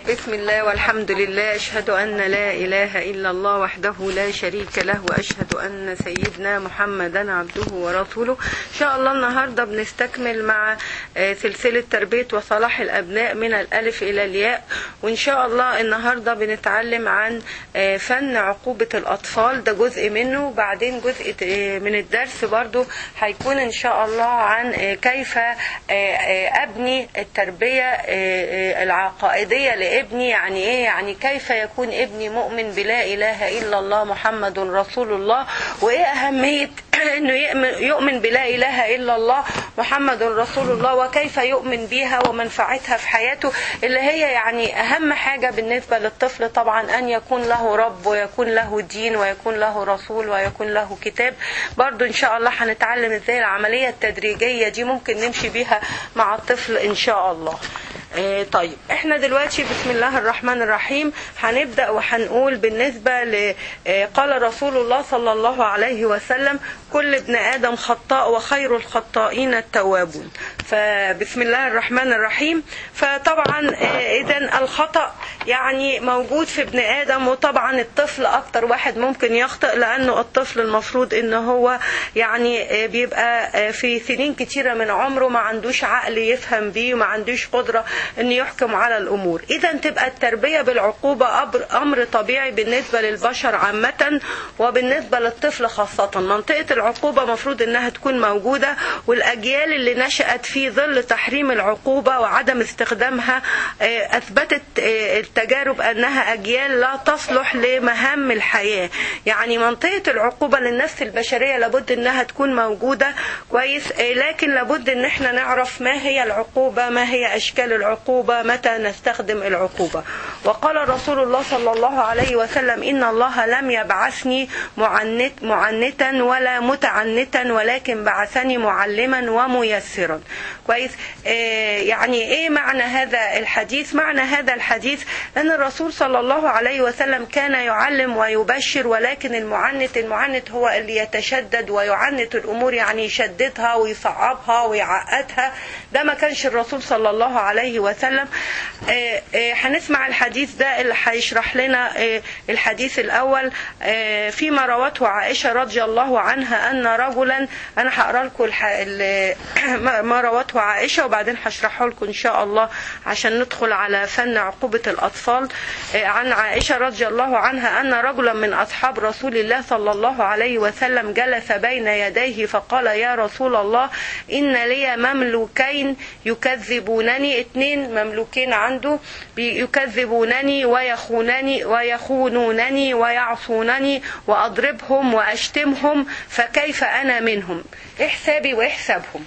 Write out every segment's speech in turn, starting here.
بسم الله والحمد لله أشهد أن لا إله إلا الله وحده لا شريك له وأشهد أن سيدنا محمدا عبده ورسوله إن شاء الله النهاردة بنستكمل مع آه، سلسلة تربية وصلاح الأبناء من الألف إلى الياء وإن شاء الله النهاردة بنتعلم عن آه، فن عقوبة الأطفال ده جزء منه وبعدين جزء آه، من الدرس برضو هيكون إن شاء الله عن آه، كيف آه، آه، أبني التربية آه، آه، العقائدية لابني يعني إيه يعني كيف يكون ابني مؤمن بلا إله إلا الله محمد رسول الله وإيه أهمية انه يؤمن- يؤمن بلا اله الا الله محمد رسول الله وكيف يؤمن بيها ومنفعتها في حياته اللي هي يعني اهم حاجه بالنسبه للطفل طبعا ان يكون له رب ويكون له دين ويكون له رسول ويكون له كتاب برضو ان شاء الله هنتعلم ازاي العمليه التدريجيه دي ممكن نمشي بيها مع الطفل ان شاء الله آه، طيب احنا دلوقتي بسم الله الرحمن الرحيم هنبدا وهنقول بالنسبه ل آه، قال رسول الله صلى الله عليه وسلم كل ابن ادم خطاء وخير الخطائين التوابون فبسم الله الرحمن الرحيم فطبعا اذا الخطا يعني موجود في ابن ادم وطبعا الطفل اكتر واحد ممكن يخطئ لانه الطفل المفروض ان هو يعني آه، بيبقى آه، في سنين كتيره من عمره ما عندوش عقل يفهم بيه وما عندوش قدره ان يحكم على الامور اذا تبقى التربيه بالعقوبه أمر- امر طبيعي بالنسبه للبشر عامه وبالنسبه للطفل خاصه منطقه العقوبه مفروض انها تكون موجوده والاجيال اللي نشات في ظل تحريم العقوبه وعدم استخدامها آه، اثبتت آه، التجارب انها اجيال لا تصلح لمهام الحياه يعني منطقه العقوبه للنفس البشريه لابد انها تكون موجوده كويس آه، لكن لابد ان احنا نعرف ما هي العقوبه ما هي اشكال العقوبه متى نستخدم العقوبه وقال رسول الله صلى الله عليه وسلم ان الله لم يبعثني معنت معنتا ولا متعنتا ولكن بعثني معلما وميسرا كويس آه، يعني ايه معنى هذا الحديث معنى هذا الحديث ان الرسول صلى الله عليه وسلم كان يعلم ويبشر ولكن المعنت المعنت هو اللي يتشدد ويعنت الامور يعني يشددها ويصعبها ويعقدها ده ما كانش الرسول صلى الله عليه وسلم آه، آه، هنسمع الحديث ده اللي هيشرح لنا آه، الحديث الاول آه، فيما روته عائشه رضي الله عنها ان رجلا انا هقرا لكم الح... ال- ما- ما روته عائشه وبعدين هشرحه لكم ان شاء الله عشان ندخل على فن عقوبه الاطفال آه، عن عائشه رضي الله عنها ان رجلا من اصحاب رسول الله صلى الله عليه وسلم جلس بين يديه فقال يا رسول الله ان لي مملوكين يكذبونني اتنين مملوكين عنده بي- يكذبونني ويخونني ويخونونني ويعصونني واضربهم واشتمهم فكيف انا منهم احسابي واحسابهم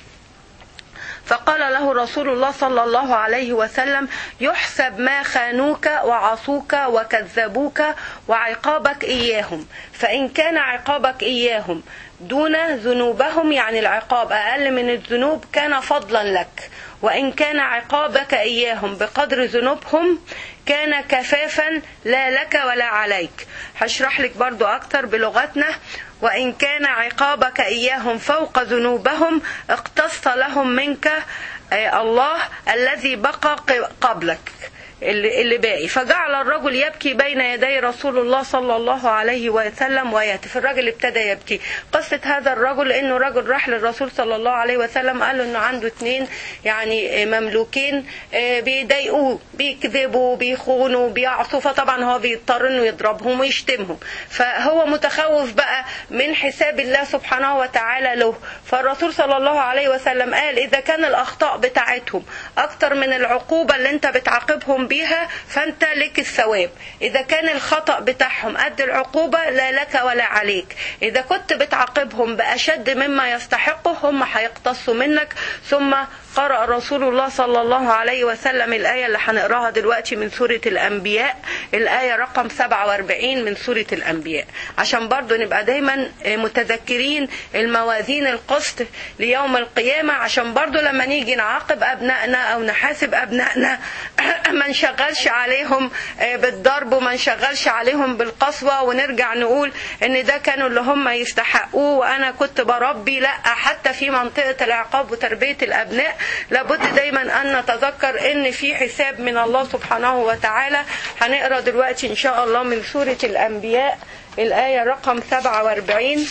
فقال له رسول الله صلى الله عليه وسلم يحسب ما خانوك وعصوك وكذبوك وعقابك إياهم فإن كان عقابك إياهم دون ذنوبهم يعني العقاب أقل من الذنوب كان فضلا لك وإن كان عقابك إياهم بقدر ذنوبهم كان كفافا لا لك ولا عليك هشرح لك برضو أكتر بلغتنا وإن كان عقابك إياهم فوق ذنوبهم اقتص لهم منك آه، الله الذي بقى ق- قبلك اللي اللي باقي فجعل الرجل يبكي بين يدي رسول الله صلى الله عليه وسلم ويهتف الراجل ابتدى يبكي قصة هذا الرجل انه رجل راح للرسول صلى الله عليه وسلم قال له انه عنده اتنين يعني مملوكين آه، بيضايقوه بيكذبوا بيخونوا بيعصوا فطبعا هو بيضطر انه يضربهم ويشتمهم فهو متخوف بقى من حساب الله سبحانه وتعالى له فالرسول صلى الله عليه وسلم قال اذا كان الاخطاء بتاعتهم اكتر من العقوبة اللي انت بتعاقبهم بيها فانت لك الثواب اذا كان الخطأ بتاعهم قد العقوبة لا لك ولا عليك اذا كنت بتعاقبهم باشد مما يستحقه هم هيقتصوا منك ثم قرأ رسول الله صلى الله عليه وسلم الآية اللي هنقراها دلوقتي من سورة الأنبياء الآية رقم 47 من سورة الأنبياء عشان برضو نبقى دايما متذكرين الموازين القسط ليوم القيامة عشان برضو لما نيجي نعاقب أبنائنا أو نحاسب أبنائنا ما نشغلش عليهم بالضرب وما نشغلش عليهم بالقسوة ونرجع نقول ان ده كانوا اللي هم يستحقوه وانا كنت بربي لا حتى في منطقة العقاب وتربية الابناء لابد دايما ان نتذكر ان في حساب من الله سبحانه وتعالى هنقرا دلوقتي ان شاء الله من سوره الانبياء الايه رقم 47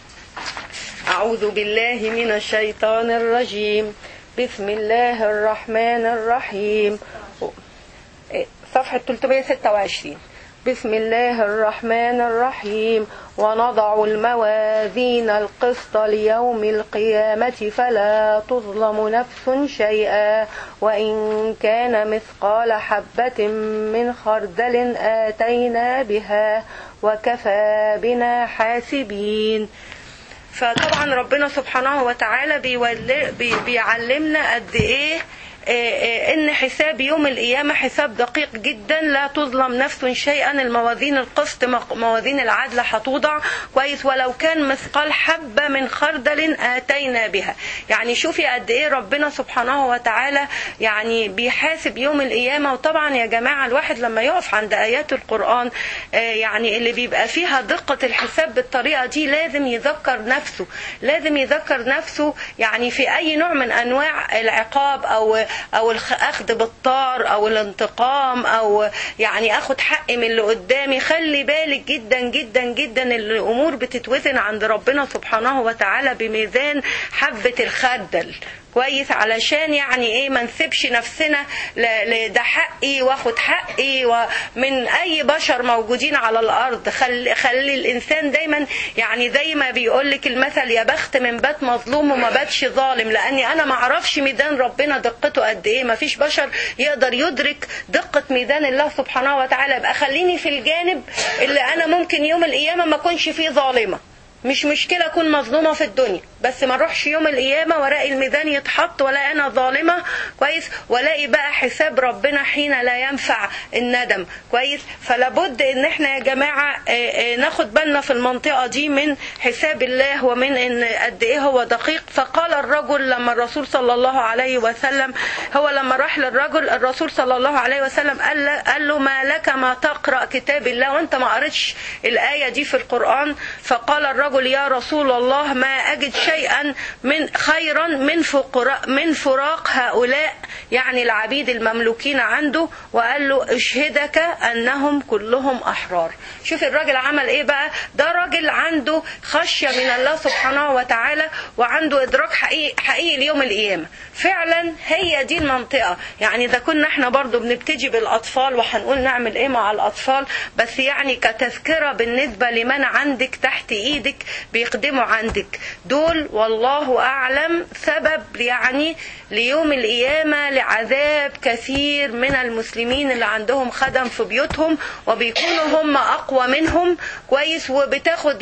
أعوذ بالله من الشيطان الرجيم بسم الله الرحمن الرحيم صفحة 326 بسم الله الرحمن الرحيم ونضع الموازين القسط ليوم القيامة فلا تظلم نفس شيئا وإن كان مثقال حبة من خردل آتينا بها وكفى بنا حاسبين فطبعا ربنا سبحانه وتعالى بي بيعلمنا قد ايه ان حساب يوم القيامة حساب دقيق جدا لا تظلم نفس شيئا الموازين القسط موازين العدل هتوضع كويس ولو كان مثقال حبة من خردل آتينا بها يعني شوفي قد ايه ربنا سبحانه وتعالى يعني بيحاسب يوم القيامة وطبعا يا جماعة الواحد لما يقف عند آيات القرآن يعني اللي بيبقى فيها دقة الحساب بالطريقة دي لازم يذكر نفسه لازم يذكر نفسه يعني في أي نوع من أنواع العقاب أو او الاخذ بالطار او الانتقام او يعني اخد حقي من اللي قدامي خلي بالك جدا جدا جدا الامور بتتوزن عند ربنا سبحانه وتعالى بميزان حبة الخردل كويس علشان يعني ايه ما نسيبش نفسنا ده حقي واخد حقي ومن اي بشر موجودين على الارض خلي, خلي الانسان دايما يعني زي ما بيقول لك المثل يا بخت من بات مظلوم وما باتش ظالم لاني انا ما اعرفش ميدان ربنا دقته قد ايه ما فيش بشر يقدر يدرك دقة ميدان الله سبحانه وتعالى يبقى خليني في الجانب اللي انا ممكن يوم القيامة ما اكونش فيه ظالمة مش مشكلة أكون مظلومة في الدنيا بس ما اروحش يوم القيامة والاقي الميزان يتحط ولا أنا ظالمة كويس والاقي بقى حساب ربنا حين لا ينفع الندم كويس فلابد إن احنا يا جماعة ناخد بالنا في المنطقة دي من حساب الله ومن إن قد إيه هو دقيق فقال الرجل لما الرسول صلى الله عليه وسلم هو لما راح للرجل الرسول صلى الله عليه وسلم قال له, قال له ما لك ما تقرأ كتاب الله وأنت ما قريتش الآية دي في القرآن فقال الرجل الرجل يا رسول الله ما أجد شيئا من خيرا من فقراء من فراق هؤلاء يعني العبيد المملوكين عنده وقال له اشهدك أنهم كلهم أحرار شوف الراجل عمل ايه بقى ده راجل عنده خشية من الله سبحانه وتعالى وعنده إدراك حقيقي, حقيقي ليوم القيامة فعلا هي دي المنطقة يعني إذا كنا احنا برضو بنبتدي بالأطفال وهنقول نعمل ايه مع الأطفال بس يعني كتذكرة بالنسبة لمن عندك تحت ايدك بيقدموا عندك دول والله أعلم سبب يعني ليوم القيامة لعذاب كثير من المسلمين اللي عندهم خدم في بيوتهم وبيكونوا هم أقوى منهم كويس وبتاخد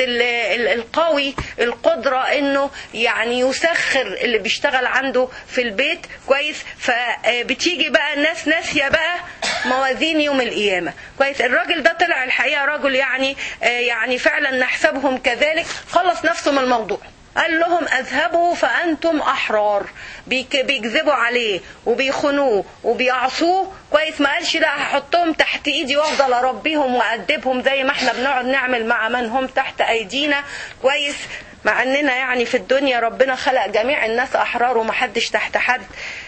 القوي القدرة انه يعني يسخر اللي بيشتغل عنده في البيت كويس فبتيجي بقى الناس ناسية بقى موازين يوم القيامة كويس الراجل ده طلع الحقيقة رجل يعني يعني فعلا نحسبهم كذلك خلص نفسه من الموضوع قال لهم اذهبوا فانتم احرار بيكذبوا عليه وبيخنوه وبيعصوه كويس ما قالش لا هحطهم تحت ايدي وافضل اربيهم وادبهم زي ما احنا بنقعد نعمل مع من هم تحت ايدينا كويس مع اننا يعني في الدنيا ربنا خلق جميع الناس احرار ومحدش تحت حد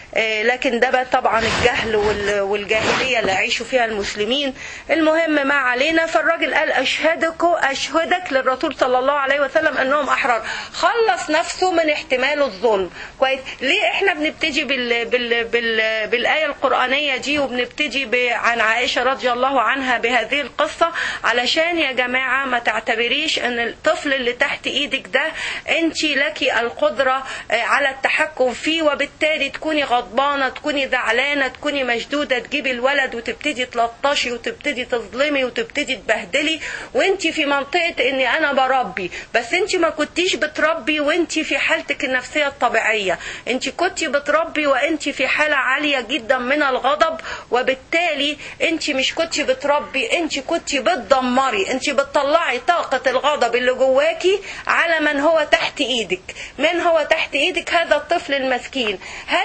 لكن ده بقى طبعا الجهل والجاهلية اللي عيشوا فيها المسلمين المهم ما علينا فالراجل قال أشهدك أشهدك للرسول صلى الله عليه وسلم أنهم أحرار خلص نفسه من احتمال الظلم كويس ليه احنا بنبتدي بال بال بال بالآية القرآنية دي وبنبتدي عن عائشة رضي الله عنها بهذه القصة علشان يا جماعة ما تعتبريش ان الطفل اللي تحت ايدك ده انت لك القدرة على التحكم فيه وبالتالي تكوني غضبانة تكوني زعلانة تكوني مشدودة تجيبي الولد وتبتدي تلطشي وتبتدي تظلمي وتبتدي تبهدلي وانت في منطقة اني انا بربي بس انت ما كنتيش بتربي وانت في حالتك النفسية الطبيعية انت كنت بتربي وانت في حالة عالية جدا من الغضب وبالتالي انت مش كنت بتربي انت كنت بتدمري انت بتطلعي طاقة الغضب اللي جواكي على من هو تحت ايدك من هو تحت ايدك هذا الطفل المسكين هل كمية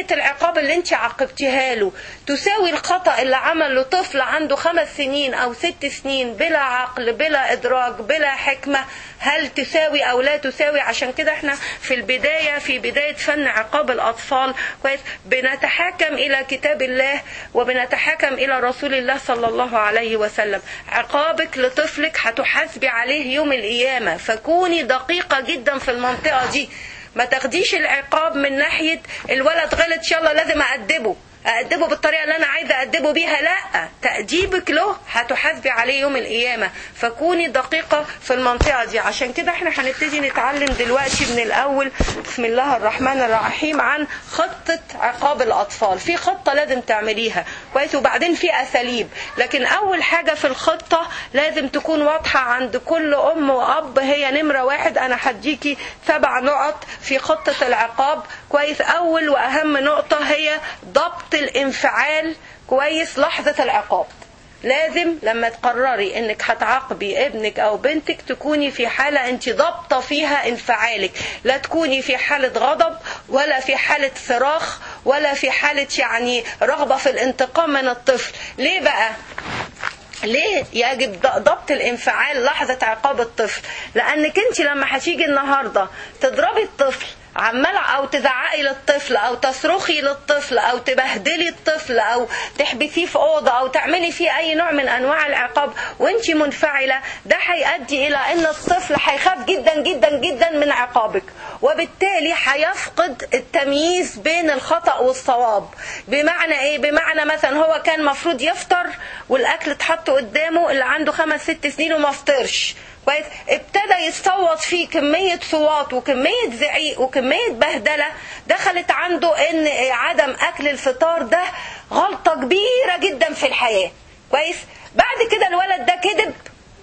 كمية العقاب اللي انت عاقبتيها له تساوي الخطأ اللي عمله طفل عنده خمس سنين او ست سنين بلا عقل بلا ادراك بلا حكمة هل تساوي او لا تساوي عشان كده احنا في البداية في بداية فن عقاب الاطفال كويس بنتحاكم الى كتاب الله وبنتحاكم الى رسول الله صلى الله عليه وسلم عقابك لطفلك هتحاسبي عليه يوم القيامة فكوني دقيقة جدا في المنطقة دي ما تاخديش العقاب من ناحية الولد غلط يلا لازم أأدبه أأدبه بالطريقة اللي أنا عايزة أأدبه بيها لا تأديبك له هتحاسبي عليه يوم القيامة فكوني دقيقة في المنطقة دي عشان كده احنا هنبتدي نتعلم دلوقتي من الأول بسم الله الرحمن الرحيم عن خطة عقاب الأطفال في خطة لازم تعمليها كويس وبعدين في أساليب لكن أول حاجة في الخطة لازم تكون واضحة عند كل أم وأب هي نمرة واحد أنا هديكي سبع نقط في خطة العقاب كويس أول وأهم نقطة هي ضبط الانفعال كويس لحظة العقاب لازم لما تقرري انك هتعاقبي ابنك او بنتك تكوني في حالة انت ضابطة فيها انفعالك لا تكوني في حالة غضب ولا في حالة صراخ ولا في حالة يعني رغبة في الانتقام من الطفل ليه بقى ليه يجب ضبط الانفعال لحظة عقاب الطفل لانك انت لما هتيجي النهاردة تضربي الطفل عمال او تزعقي للطفل او تصرخي للطفل او تبهدلي الطفل او تحبسيه في اوضه او تعملي فيه اي نوع من انواع العقاب وانت منفعله ده هيؤدي الى ان الطفل هيخاف جدا جدا جدا من عقابك وبالتالي هيفقد التمييز بين الخطا والصواب بمعنى ايه بمعنى مثلا هو كان مفروض يفطر والاكل اتحط قدامه اللي عنده خمس ست سنين وما فطرش كويس ابتدى يتصوت فيه كمية صوات وكمية زعيق وكمية بهدلة دخلت عنده ان عدم اكل الفطار ده غلطة كبيرة جدا في الحياة كويس بعد كده الولد ده كذب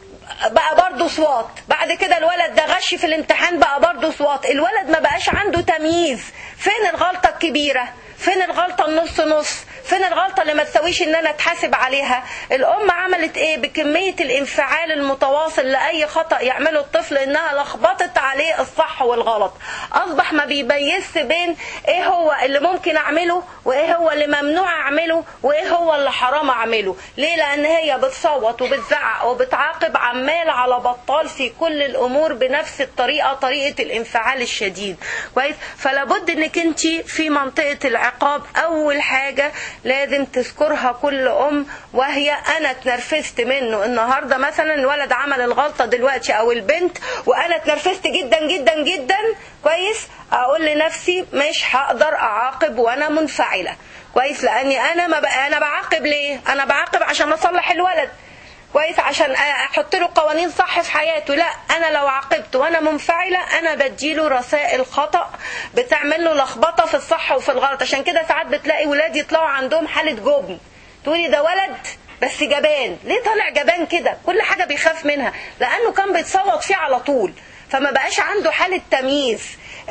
بقى برضه صوات بعد كده الولد ده غش في الامتحان بقى برضه صوات الولد ما بقاش عنده تمييز فين الغلطة الكبيرة فين الغلطة النص نص فين الغلطة اللي ما تسويش ان انا اتحاسب عليها الام عملت ايه بكمية الانفعال المتواصل لاي خطأ يعمله الطفل انها لخبطت عليه الصح والغلط اصبح ما بيميزش بين ايه هو اللي ممكن اعمله وايه هو اللي ممنوع اعمله وايه هو اللي حرام اعمله ليه لان هي بتصوت وبتزعق وبتعاقب عمال على بطال في كل الامور بنفس الطريقة طريقة الانفعال الشديد كويس فلا بد انك انت في منطقة العقاب اول حاجة لازم تذكرها كل ام وهي انا اتنرفزت منه النهارده مثلا الولد عمل الغلطه دلوقتي او البنت وانا اتنرفزت جدا جدا جدا كويس اقول لنفسي مش هقدر اعاقب وانا منفعله كويس لاني انا ما بقى انا بعاقب ليه انا بعاقب عشان اصلح الولد كويس عشان احط له قوانين صح في حياته لا انا لو عاقبت وانا منفعله انا بديله رسائل خطا بتعمل له لخبطه في الصح وفي الغلط عشان كده ساعات بتلاقي ولاد يطلعوا عندهم حاله جبن تقولي ده ولد بس جبان ليه طالع جبان كده كل حاجه بيخاف منها لانه كان بيتصوت فيه على طول فما بقاش عنده حالة تمييز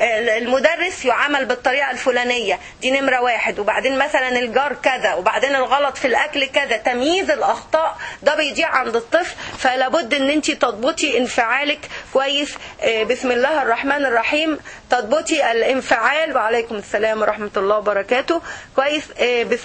المدرس يعامل بالطريقة الفلانية دي نمرة واحد وبعدين مثلا الجار كذا وبعدين الغلط في الأكل كذا تمييز الأخطاء ده بيضيع عند الطفل فلا بد ان انت تضبطي انفعالك كويس بسم الله الرحمن الرحيم تضبطي الانفعال وعليكم السلام ورحمة الله وبركاته كويس بس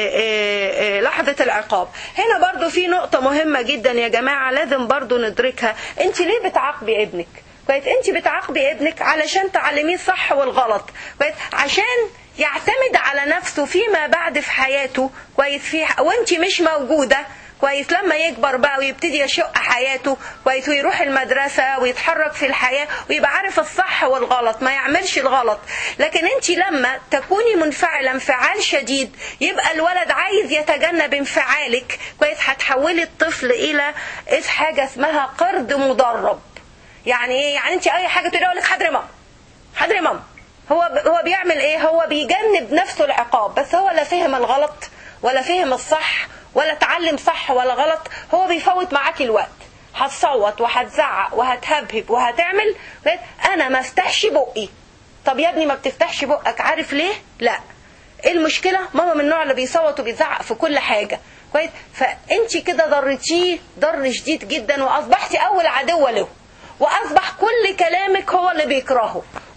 لحظة العقاب هنا برضو في نقطة مهمة جدا يا جماعة لازم برضو ندركها انت ليه بتعاقبي ابنك كويس انت بتعاقبي ابنك علشان تعلميه الصح والغلط كويس عشان يعتمد على نفسه فيما بعد في حياته كويس في وانت مش موجوده كويس لما يكبر بقى ويبتدي يشق حياته كويس ويروح المدرسة ويتحرك في الحياة ويبقى عارف الصح والغلط ما يعملش الغلط لكن انت لما تكوني منفعلة انفعال شديد يبقى الولد عايز يتجنب انفعالك كويس هتحولي الطفل الى حاجة اسمها قرد مدرب يعني ايه يعني انت اي حاجه تقولي لك حاضر يا ماما حاضر يا ماما هو هو بيعمل ايه هو بيجنب نفسه العقاب بس هو لا فهم الغلط ولا فهم الصح ولا تعلم صح ولا غلط هو بيفوت معاكي الوقت هتصوت وهتزعق وهتهبهب وهتعمل انا ما افتحش بقي طب يا ابني ما بتفتحش بقك عارف ليه لا ايه المشكله ماما من النوع اللي بيصوت وبيزعق في كل حاجه كويس فانت كده ضرتيه ضر شديد جدا واصبحتي اول عدوه له واصبح كل كلامك هو اللي بيكرهه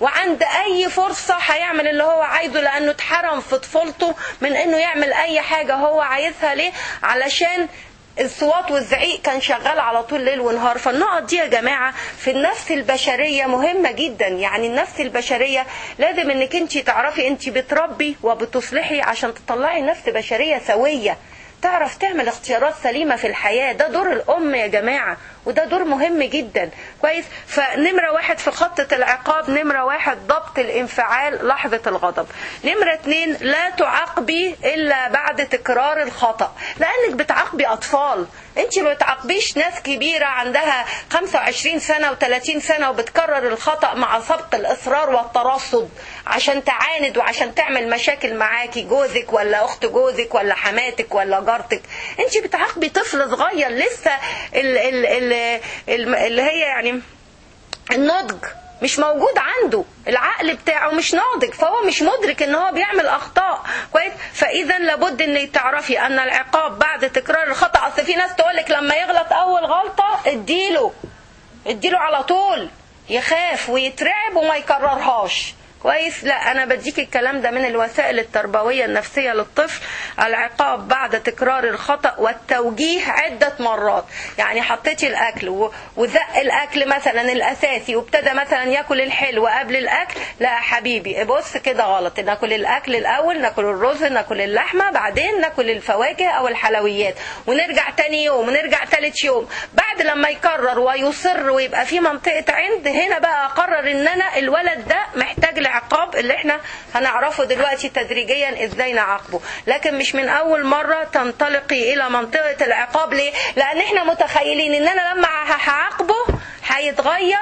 وعند اي فرصة هيعمل اللي هو عايزه لانه اتحرم في طفولته من انه يعمل اي حاجة هو عايزها ليه علشان الصوات والزعيق كان شغال على طول ليل ونهار فالنقط دي يا جماعة في النفس البشرية مهمة جدا يعني النفس البشرية لازم انك انت تعرفي انت بتربي وبتصلحي عشان تطلعي نفس بشرية سوية تعرف تعمل اختيارات سليمة في الحياة ده دور الأم يا جماعة وده دور مهم جدا كويس فنمرة واحد في خطة العقاب نمرة واحد ضبط الانفعال لحظة الغضب نمرة اتنين لا تعاقبي إلا بعد تكرار الخطأ لأنك بتعاقبي أطفال انت ما بتعاقبيش ناس كبيرة عندها 25 سنة و30 سنة وبتكرر الخطأ مع سبق الإصرار والترصد عشان تعاند وعشان تعمل مشاكل معاكي جوزك ولا أخت جوزك ولا حماتك ولا جارتك انت بتعاقبي طفل صغير لسه ال ال ال ال اللي هي يعني النضج مش موجود عنده العقل بتاعه مش ناضج فهو مش مدرك ان هو بيعمل اخطاء كويس فاذا لابد ان تعرفي ان العقاب بعد تكرار الخطا اصل في ناس تقولك لما يغلط اول غلطه اديله اديله على طول يخاف ويترعب وما يكررهاش كويس لا انا بديك الكلام ده من الوسائل التربويه النفسيه للطفل العقاب بعد تكرار الخطا والتوجيه عده مرات يعني حطيتي الاكل وزق الاكل مثلا الاساسي وابتدى مثلا ياكل الحلو قبل الاكل لا يا حبيبي بص كده غلط ناكل الاكل الاول ناكل الرز ناكل اللحمه بعدين ناكل الفواكه او الحلويات ونرجع تاني يوم ونرجع تالت يوم بعد لما يكرر ويصر ويبقى في منطقه عند هنا بقى اقرر ان انا الولد ده محتاج العقاب اللي احنا هنعرفه دلوقتي تدريجيا ازاي نعاقبه لكن مش من اول مرة تنطلقي الى منطقة العقاب ليه لان احنا متخيلين ان انا لما هعاقبه هيتغير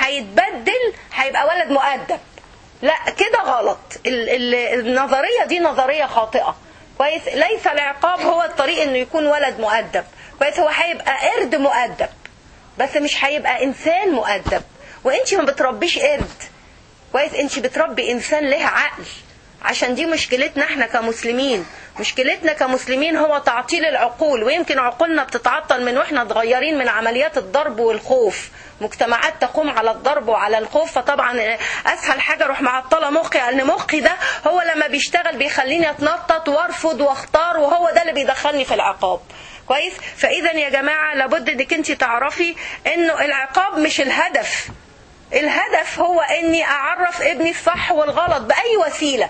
هيتبدل هيبقى ولد مؤدب لا كده غلط ال ال النظرية دي نظرية خاطئة كويس ليس العقاب هو الطريق انه يكون ولد مؤدب كويس هو هيبقى قرد مؤدب بس مش هيبقى انسان مؤدب وانت ما بتربيش قرد كويس انت بتربي انسان له عقل عشان دي مشكلتنا احنا كمسلمين مشكلتنا كمسلمين هو تعطيل العقول ويمكن عقولنا بتتعطل من واحنا صغيرين من عمليات الضرب والخوف مجتمعات تقوم على الضرب وعلى الخوف فطبعا اسهل حاجه اروح معطله مخي لان مخي ده هو لما بيشتغل بيخليني اتنطط وارفض واختار وهو ده اللي بيدخلني في العقاب كويس فاذا يا جماعه لابد انك انت تعرفي انه العقاب مش الهدف الهدف هو اني اعرف ابني الصح والغلط باي وسيله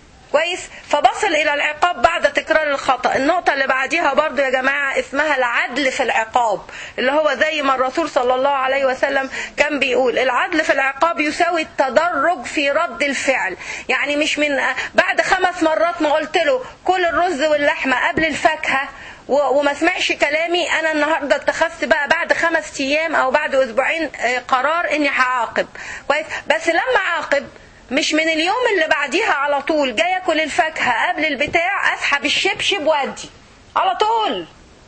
كويس فبصل الى العقاب بعد تكرار الخطا النقطه اللي بعديها برضو يا جماعه اسمها العدل في العقاب اللي هو زي ما الرسول صلى الله عليه وسلم كان بيقول العدل في العقاب يساوي التدرج في رد الفعل يعني مش من بعد خمس مرات ما قلت له كل الرز واللحمه قبل الفاكهه وما سمعش كلامي انا النهارده اتخذت بقى بعد خمس ايام او بعد اسبوعين قرار اني هعاقب كويس بس لما عاقب مش من اليوم اللي بعديها على طول جاي اكل الفاكهه قبل البتاع اسحب الشبشب وادي على طول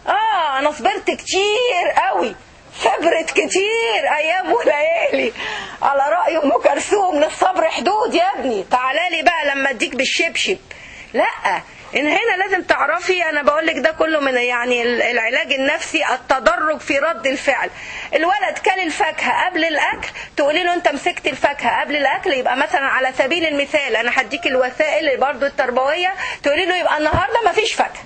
اه انا صبرت كتير قوي صبرت كتير ايام وليالي على راي ام كلثوم للصبر حدود يا ابني تعالى لي بقى لما اديك بالشبشب لا ان هنا لازم تعرفي انا بقول لك ده كله من يعني العلاج النفسي التدرج في رد الفعل الولد كل الفاكهه قبل الاكل تقولي له انت مسكت الفاكهه قبل الاكل يبقى مثلا على سبيل المثال انا هديك الوسائل برضو التربويه تقولي له يبقى النهارده ما فيش فاكهه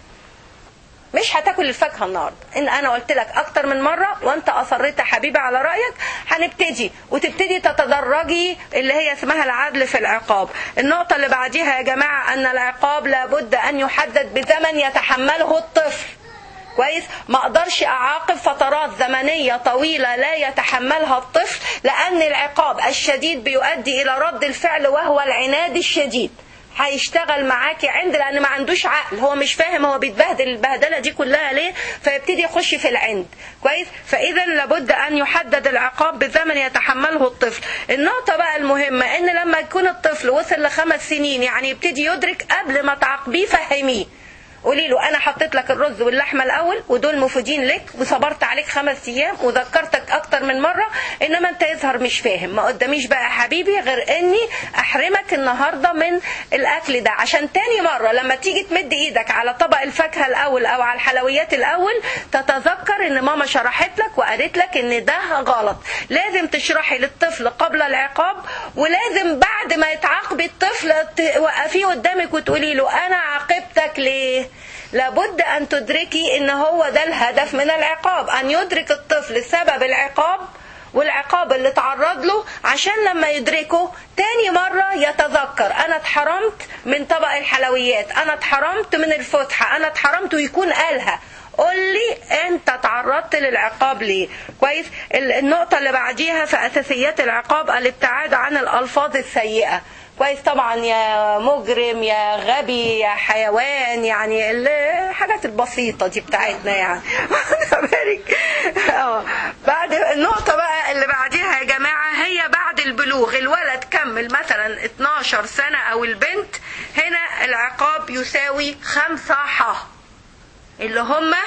مش هتاكل الفاكهه النهارده ان انا قلت لك اكتر من مره وانت اصريت يا حبيبي على رايك هنبتدي وتبتدي تتدرجي اللي هي اسمها العدل في العقاب النقطه اللي بعديها يا جماعه ان العقاب لابد ان يحدد بزمن يتحمله الطفل كويس ما اقدرش اعاقب فترات زمنيه طويله لا يتحملها الطفل لان العقاب الشديد بيؤدي الى رد الفعل وهو العناد الشديد هيشتغل معاكي عند لان ما عندوش عقل هو مش فاهم هو بيتبهدل البهدله دي كلها ليه فيبتدي يخش في العند كويس فاذا لابد ان يحدد العقاب بزمن يتحمله الطفل النقطه بقى المهمه ان لما يكون الطفل وصل لخمس سنين يعني يبتدي يدرك قبل ما تعاقبيه فهميه قولي له انا حطيت لك الرز واللحمه الاول ودول مفيدين لك وصبرت عليك خمس ايام وذكرتك اكتر من مره انما انت يظهر مش فاهم ما قداميش بقى يا حبيبي غير اني احرمك النهارده من الاكل ده عشان تاني مره لما تيجي تمد ايدك على طبق الفاكهه الاول او على الحلويات الاول تتذكر ان ماما شرحت لك وقالت لك ان ده غلط لازم تشرحي للطفل قبل العقاب ولازم بعد ما يتعاقبي الطفل توقفيه قدامك وتقولي له انا عاقبتك ليه لابد ان تدركي ان هو ده الهدف من العقاب ان يدرك الطفل سبب العقاب والعقاب اللي تعرض له عشان لما يدركه تاني مرة يتذكر أنا اتحرمت من طبق الحلويات أنا اتحرمت من الفسحة أنا اتحرمت ويكون قالها قول لي انت تعرضت للعقاب ليه كويس النقطة اللي بعديها في أساسيات العقاب الابتعاد عن الألفاظ السيئة كويس طبعا يا مجرم يا غبي يا حيوان يعني الحاجات البسيطة دي بتاعتنا يعني بارك اه بعد النقطة بقى اللي بعديها يا جماعة هي بعد البلوغ الولد كمل مثلا 12 سنة أو البنت هنا العقاب يساوي خمسة ح اللي هما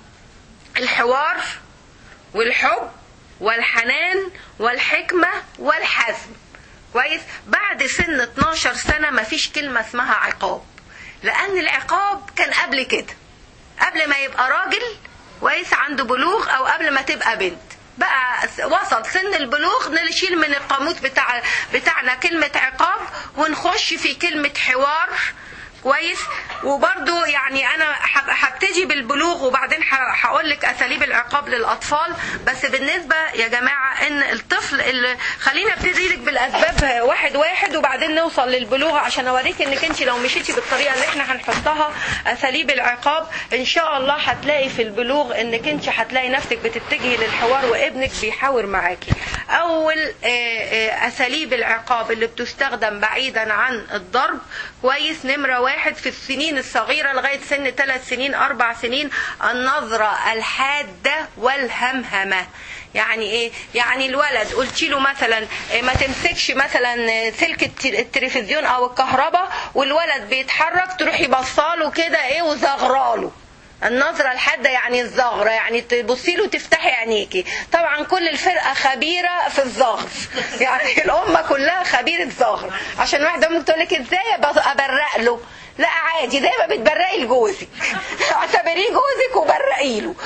الحوار والحب والحنان والحكمة والحزم كويس بعد سن 12 سنة مفيش كلمة اسمها عقاب لأن العقاب كان قبل كده قبل ما يبقى راجل كويس عنده بلوغ أو قبل ما تبقى بنت بقى وصل سن البلوغ نشيل من القاموس بتاع بتاعنا كلمة عقاب ونخش في كلمة حوار كويس وبرضو يعني انا هبتدي بالبلوغ وبعدين هقول لك اساليب العقاب للاطفال بس بالنسبه يا جماعه ان الطفل اللي خلينا ابتدي لك بالاسباب واحد واحد وبعدين نوصل للبلوغ عشان اوريك انك انت لو مشيتي بالطريقه اللي احنا هنحطها اساليب العقاب ان شاء الله هتلاقي في البلوغ انك انت هتلاقي نفسك بتتجهي للحوار وابنك بيحاور معاكي اول اساليب العقاب اللي بتستخدم بعيدا عن الضرب كويس نمره واحد في السنين الصغيرة لغاية سن ثلاث سنين أربع سنين النظرة الحادة والهمهمة يعني ايه يعني الولد قلت له مثلا ما تمسكش مثلا سلك التلفزيون او الكهرباء والولد بيتحرك تروحي بصاله كده ايه وزغراله النظرة الحادة يعني الزغرة يعني تبصي له تفتحي عينيكي طبعا كل الفرقة خبيرة في الزغر يعني الأمة كلها خبيرة زغر عشان واحدة ممكن تقول لك ازاي أبرق له لا عادي زي ما بتبرقي لجوزك اعتبريه جوزك وبرقي له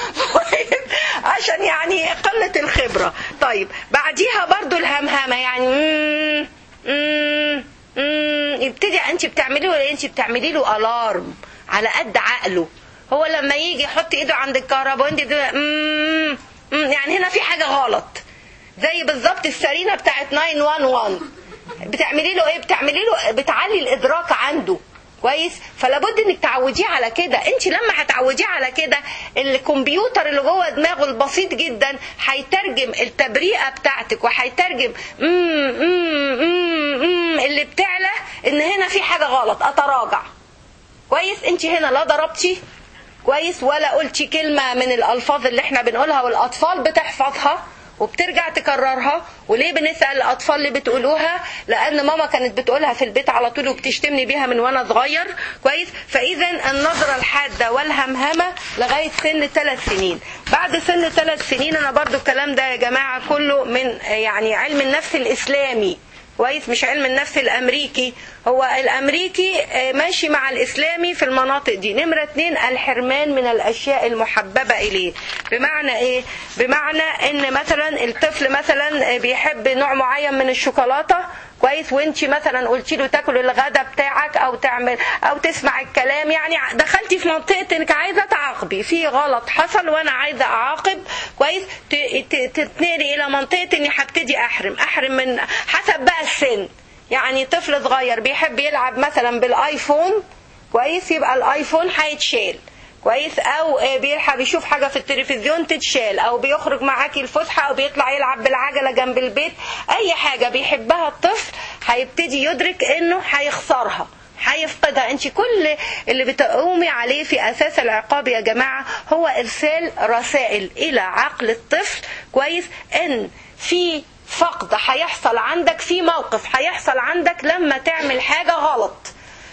عشان يعني قلة الخبرة طيب بعديها برضو الهمهمة يعني مم مم مم يبتدي انت بتعملي له انت بتعملي له الارم على قد عقله هو لما يجي يحط ايده عند الكهرباء وانت مم مم يعني هنا في حاجة غلط زي بالظبط السرينة بتاعت 911 بتعملي له ايه بتعملي له بتعلي الادراك عنده كويس فلابد انك تعوديه على كده انت لما هتعوديه على كده الكمبيوتر اللي جوه دماغه البسيط جدا هيترجم التبريئه بتاعتك وهيترجم اللي بتعلى ان هنا في حاجه غلط اتراجع كويس انت هنا لا ضربتي كويس ولا قلتي كلمه من الالفاظ اللي احنا بنقولها والاطفال بتحفظها وبترجع تكررها وليه بنسأل الأطفال اللي بتقولوها لأن ماما كانت بتقولها في البيت على طول وبتشتمني بيها من وأنا صغير كويس فإذا النظرة الحادة والهمهمة لغاية سن ثلاث سنين بعد سن ثلاث سنين أنا برضو الكلام ده يا جماعة كله من يعني علم النفس الإسلامي كويس مش علم النفس الامريكي هو الامريكي ماشي مع الاسلامي في المناطق دي نمرة اتنين الحرمان من الاشياء المحببة اليه بمعنى ايه بمعنى ان مثلا الطفل مثلا بيحب نوع معين من الشوكولاتة كويس وانت مثلا قلتي له تاكل الغدا بتاعك او تعمل او تسمع الكلام يعني دخلتي في منطقه انك عايزه تعاقبي في غلط حصل وانا عايزه اعاقب كويس تتنقلي الى منطقه اني هبتدي احرم احرم من حسب بقى السن يعني طفل صغير بيحب يلعب مثلا بالايفون كويس يبقى الايفون هيتشال كويس او بيلحق بيشوف حاجه في التلفزيون تتشال او بيخرج معاكي الفسحه او بيطلع يلعب بالعجله جنب البيت اي حاجه بيحبها الطفل هيبتدي يدرك انه هيخسرها هيفقدها انت كل اللي بتقومي عليه في اساس العقاب يا جماعه هو ارسال رسائل الى عقل الطفل كويس ان في فقد هيحصل عندك في موقف هيحصل عندك لما تعمل حاجه غلط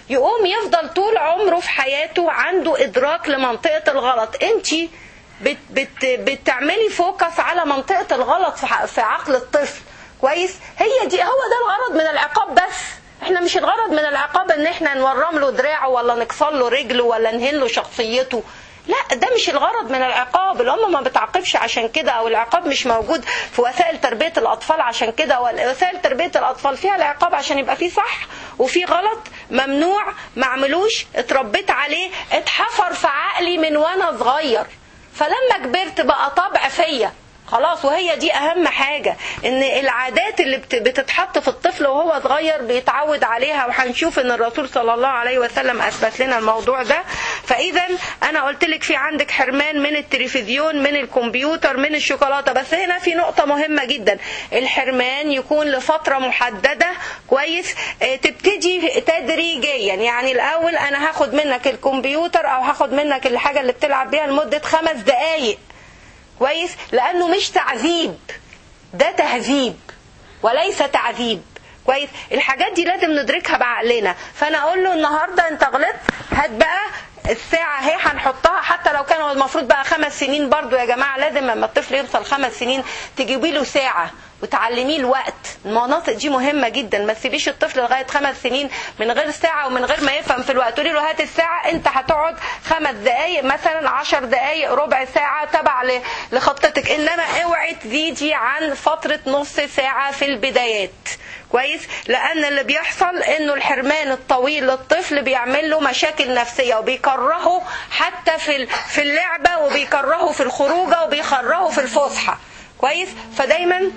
يقوم يفضل طول عمره في حياته عنده ادراك لمنطقه الغلط انت بت بت بتعملي فوكس على منطقه الغلط في ح- في عقل الطفل كويس هي دي هو ده الغرض من العقاب بس احنا مش الغرض من العقاب ان احنا نورم له دراعه ولا نكسر له رجله ولا نهين له شخصيته لا ده مش الغرض من العقاب الام ما بتعاقبش عشان كده او العقاب مش موجود في وسائل تربيه الاطفال عشان كده وسائل تربيه الاطفال فيها العقاب عشان يبقى فيه صح وفي غلط ممنوع معملوش اتربيت عليه اتحفر في عقلي من وانا صغير فلما كبرت بقى طبع فيا خلاص وهي دي اهم حاجة ان العادات اللي بت- بتتحط في الطفل وهو صغير بيتعود عليها وهنشوف ان الرسول صلى الله عليه وسلم اثبت لنا الموضوع ده فاذا انا قلت لك في عندك حرمان من التلفزيون من الكمبيوتر من الشوكولاتة بس هنا في نقطة مهمة جدا الحرمان يكون لفترة محددة كويس آه، تبتدي تدريجيا يعني الاول انا هاخد منك الكمبيوتر او هاخد منك الحاجة اللي بتلعب بيها لمدة خمس دقايق كويس لانه مش تعذيب ده تهذيب وليس تعذيب كويس الحاجات دي لازم ندركها بعقلنا فانا اقول له النهارده انت غلطت هات بقى الساعة اهي هنحطها حتى لو كان هو المفروض بقى خمس سنين برضو يا جماعة لازم لما الطفل يوصل خمس سنين تجيبي له ساعة وتعلميه الوقت المناطق دي مهمة جدا ما تسيبيش الطفل لغاية خمس سنين من غير ساعة ومن غير ما يفهم في الوقت تقولي له هات الساعة انت هتقعد خمس دقايق مثلا عشر دقايق ربع ساعة تبع ل- لخطتك انما اوعي تزيدي عن فترة نص ساعة في البدايات كويس لان اللي بيحصل انه الحرمان الطويل للطفل بيعمل له مشاكل نفسيه وبيكرهه حتى في ال- في اللعبه وبيكرهه في الخروجه وبيكرهه في الفسحه كويس فدايما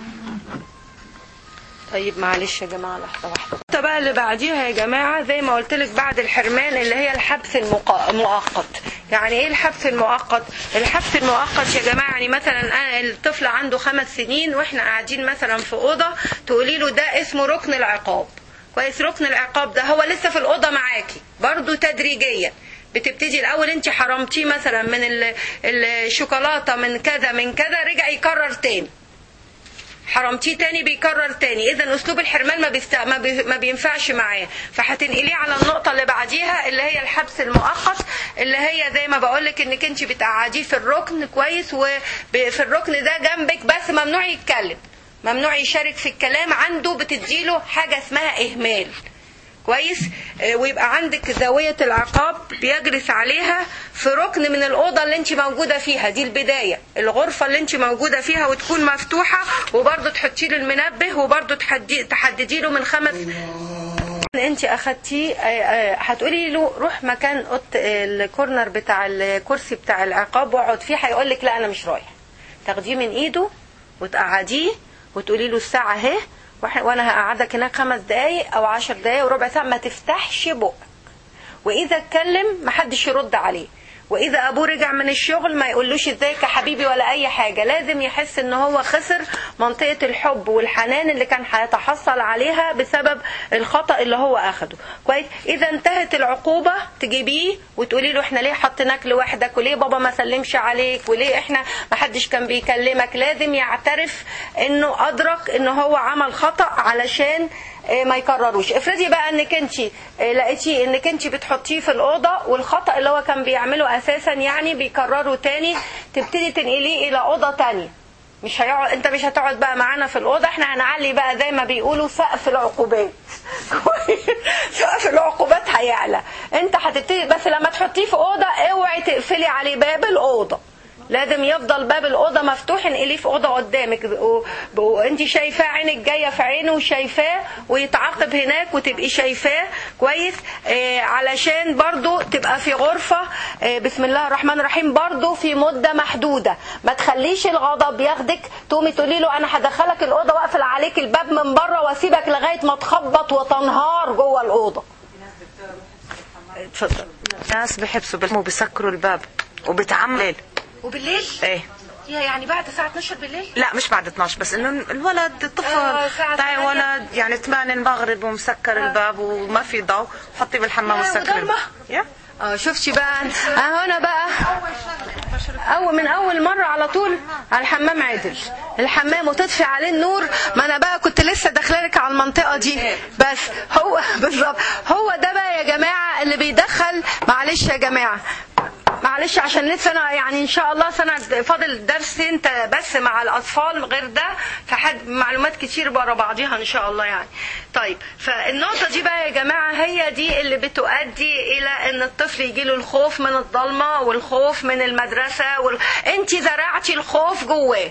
طيب معلش يا جماعه لحظه واحده النقطة بقى اللي بعديها يا جماعه زي ما قلت لك بعد الحرمان اللي هي الحبس المقا- المؤقت يعني ايه الحبس المؤقت الحبس المؤقت يا جماعه يعني مثلا انا الطفل عنده خمس سنين واحنا قاعدين مثلا في اوضه تقولي له ده اسمه ركن العقاب كويس ركن العقاب ده هو لسه في الاوضه معاكي برضو تدريجيا بتبتدي الاول انت حرمتيه مثلا من ال- الشوكولاته من كذا من كذا رجع يكرر تاني حرمتيه تاني بيكرر تاني اذا اسلوب الحرمان ما, بيست... ما, بي... ما بينفعش معاه فهتنقليه على النقطه اللي بعديها اللي هي الحبس المؤقت اللي هي زي ما بقولك انك انت بتقعديه في الركن كويس وفي الركن ده جنبك بس ممنوع يتكلم ممنوع يشارك في الكلام عنده بتديله حاجه اسمها اهمال كويس آه، ويبقى عندك زاوية العقاب بيجلس عليها في ركن من الأوضة اللي انت موجودة فيها دي البداية الغرفة اللي انت موجودة فيها وتكون مفتوحة وبرضه تحطي له المنبه وبرضه تحدي تحددي له من خمس انت اخدتيه آه، آه، هتقولي له روح مكان اوضه الكورنر بتاع الكرسي بتاع العقاب واقعد فيه هيقول لك لا انا مش رايح تاخديه من ايده وتقعديه وتقولي له الساعه اهي وإح- وانا هقعدك هناك خمس دقايق او عشر دقايق وربع ساعه ما تفتحش بقك واذا اتكلم محدش يرد عليه واذا ابوه رجع من الشغل ما يقولوش ازيك يا حبيبي ولا اي حاجه لازم يحس ان هو خسر منطقه الحب والحنان اللي كان هيتحصل عليها بسبب الخطا اللي هو اخده كويس اذا انتهت العقوبه تجيبيه وتقولي له احنا ليه حطيناك لوحدك وليه بابا ما سلمش عليك وليه احنا ما حدش كان بيكلمك لازم يعترف انه ادرك ان هو عمل خطا علشان آه، ما يكرروش افرضي بقى انك انت لقيتي انك انت بتحطيه في الاوضه والخطا اللي هو كان بيعمله اساسا يعني بيكرره تاني تبتدي تنقليه الى اوضه تانية مش هيقعد انت مش هتقعد بقى معانا في الاوضه احنا هنعلي بقى زي ما بيقولوا سقف العقوبات سقف العقوبات هيعلى انت هتبتدي بس لما تحطيه في اوضه اوعي تقفلي عليه باب الاوضه لازم يفضل باب الاوضه مفتوح انقليه في اوضه قدامك و- وانت شايفاه عينك جايه في عينه وشايفاه ويتعاقب هناك وتبقي شايفاه كويس آه علشان برضو تبقى في غرفه آه بسم الله الرحمن الرحيم برضو في مده محدوده ما تخليش الغضب ياخدك تقومي تقولي له انا هدخلك الاوضه واقفل عليك الباب من بره واسيبك لغايه ما تخبط وتنهار جوه الاوضه اتفضل ناس بحبسوا بالمو بيسكروا الباب وبتعمل وبالليل ايه يعني بعد الساعه 12 بالليل لا مش بعد 12 بس انه الولد الطفل آه، الساعة تاعي ثمانية. ولد يعني 8 المغرب ومسكر الباب وما في ضوء حطيه بالحمام آه، وسكر وضلمة. الباب يا اه شفتي بقى اه هنا بقى اول من اول مره على طول على الحمام عدل الحمام وتطفي عليه النور ما انا بقى كنت لسه داخله لك على المنطقه دي بس هو بالظبط هو ده بقى يا جماعه اللي بيدخل معلش يا جماعه معلش عشان لسه انا يعني ان شاء الله سنه فاضل درس انت بس مع الاطفال غير ده فحد معلومات كتير ورا بعضيها ان شاء الله يعني طيب فالنقطه دي بقى يا جماعه هي دي اللي بتؤدي الى ان الطفل يجي له الخوف من الضلمه والخوف من المدرسه وال... انت زرعتي الخوف جواه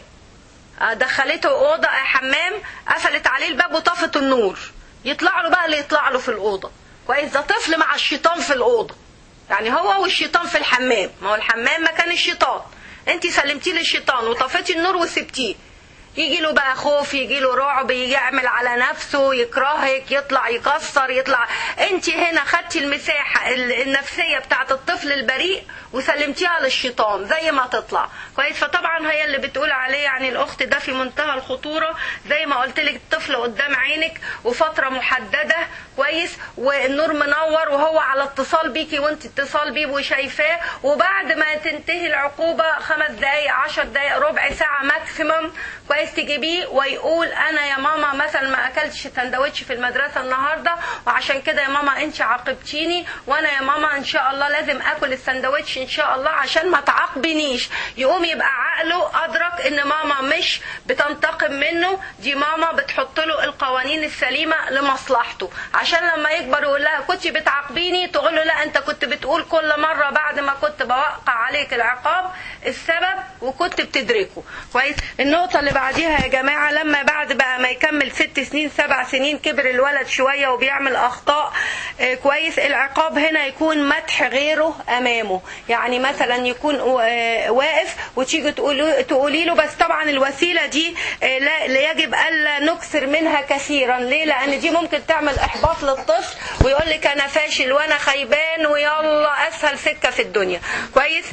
دخلته اوضه حمام قفلت عليه الباب وطفت النور يطلع له بقى اللي يطلع له في الاوضه كويس ده طفل مع الشيطان في الاوضه يعني هو والشيطان في الحمام ما هو الحمام مكان الشيطان انت سلمتيه للشيطان وطفيتي النور وسبتيه يجي له بقى خوف يجي له رعب يجي يعمل على نفسه يكرهك يطلع يكسر يطلع انت هنا خدتي المساحه النفسيه بتاعت الطفل البريء وسلمتيها للشيطان زي ما تطلع كويس فطبعا هي اللي بتقول عليه يعني الاخت ده في منتهى الخطوره زي ما قلت لك الطفل قدام عينك وفتره محدده كويس والنور منور وهو على اتصال بيكي وانت اتصال بيه وشايفاه وبعد ما تنتهي العقوبه خمس دقائق عشر دقائق ربع ساعه ماكسيمم كويس تجيبيه ويقول انا يا ماما مثلا ما اكلتش سندوتش في المدرسه النهارده وعشان كده يا ماما انت عاقبتيني وانا يا ماما ان شاء الله لازم اكل السندوتش ان شاء الله عشان ما تعاقبنيش يقوم يبقى عقله ادرك ان ماما مش بتنتقم منه دي ماما بتحط له القوانين السليمه لمصلحته عشان لما يكبر يقول لها كنت بتعاقبيني تقول له لا انت كنت بتقول كل مره بعد ما كنت بوقع عليك العقاب السبب وكنت بتدركه كويس النقطه اللي بعديها يا جماعه لما بعد بقى ما يكمل ست سنين سبع سنين كبر الولد شويه وبيعمل اخطاء آه كويس العقاب هنا يكون مدح غيره امامه يعني مثلا يكون آه واقف وتيجي تقولي تقولي له بس طبعا الوسيله دي آه لا يجب الا نكثر منها كثيرا ليه لان دي ممكن تعمل احباط للطفل ويقول لك انا فاشل وانا خيبان ويلا اسهل سكه في الدنيا كويس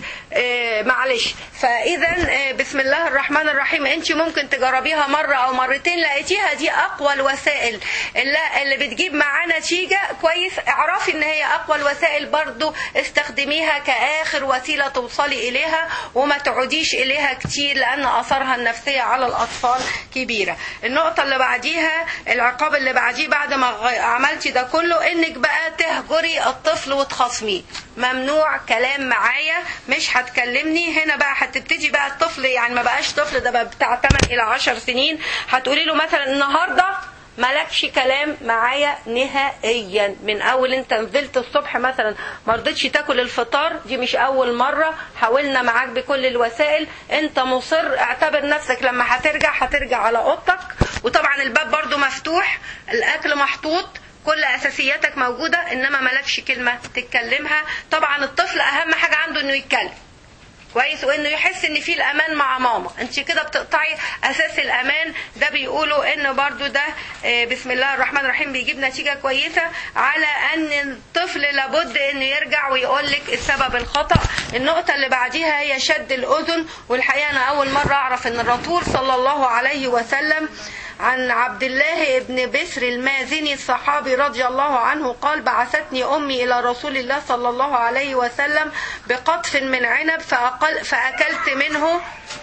معلش فاذا بسم الله الرحمن الرحيم انت ممكن تجربيها مرة أو مرتين لقيتيها دي أقوى الوسائل اللي, اللي بتجيب معاه نتيجة كويس اعرفي إن هي أقوى الوسائل برضو استخدميها كآخر وسيلة توصلي إليها وما تعوديش إليها كتير لأن أثرها النفسية على الأطفال كبيرة النقطة اللي بعديها العقاب اللي بعديه بعد ما عملتي ده كله إنك بقى تهجري الطفل وتخصميه ممنوع كلام معايا مش هتكلمني هنا بقى هتبتدي بقى الطفل يعني ما بقاش طفل ده بقى بتاع 8 الى 10 سنين هتقولي له مثلا النهارده مالكش كلام معايا نهائيا من اول انت نزلت الصبح مثلا ما رضيتش تاكل الفطار دي مش اول مره حاولنا معاك بكل الوسائل انت مصر اعتبر نفسك لما هترجع هترجع على اوضتك وطبعا الباب برضو مفتوح الاكل محطوط كل اساسياتك موجوده انما مالكش كلمه تتكلمها طبعا الطفل اهم حاجه عنده انه يتكلم كويس وانه يحس ان في الامان مع ماما انت كده بتقطعي اساس الامان ده بيقولوا ان برضو ده بسم الله الرحمن الرحيم بيجيب نتيجه كويسه على ان الطفل لابد انه يرجع ويقول لك السبب الخطا النقطه اللي بعديها هي شد الاذن والحقيقه انا اول مره اعرف ان الرسول صلى الله عليه وسلم عن عبد الله بن بسر المازني الصحابي رضي الله عنه قال بعثتني أمي إلى رسول الله صلى الله عليه وسلم بقطف من عنب فأقل فأكلت منه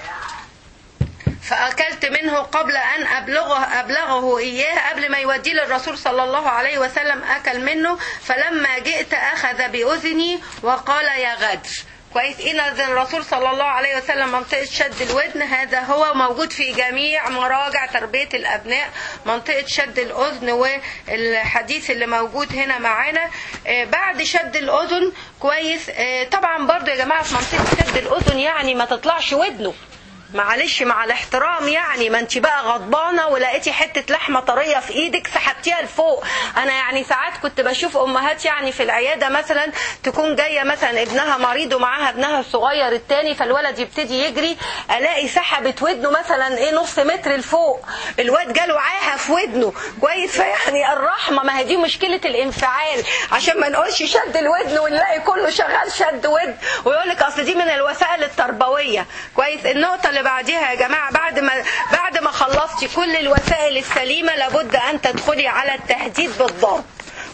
فأكلت منه قبل أن أبلغه, أبلغه إياه قبل ما يوديه للرسول صلى الله عليه وسلم أكل منه فلما جئت أخذ بأذني وقال يا غدر كويس إذا الرسول صلى الله عليه وسلم منطقة شد الودن هذا هو موجود في جميع مراجع تربية الأبناء منطقة شد الأذن والحديث اللي موجود هنا معانا بعد شد الأذن كويس طبعا برضو يا جماعة في منطقة شد الأذن يعني ما تطلعش ودنه معلش مع الاحترام يعني ما انت بقى غضبانه ولقيتي حته لحمه طريه في ايدك سحبتيها لفوق انا يعني ساعات كنت بشوف امهات يعني في العياده مثلا تكون جايه مثلا ابنها مريض ومعاها ابنها الصغير التاني فالولد يبتدي يجري الاقي سحبت ودنه مثلا ايه نص متر لفوق الواد جاله عاهه في ودنه كويس فيعني الرحمه ما هي دي مشكله الانفعال عشان ما نقولش شد الودن ونلاقي كله شغال شد ودن ويقول لك اصل دي من الوسائل التربويه كويس النقطه اللي بعديها يا جماعه بعد ما بعد ما خلصتي كل الوسائل السليمه لابد ان تدخلي على التهديد بالضرب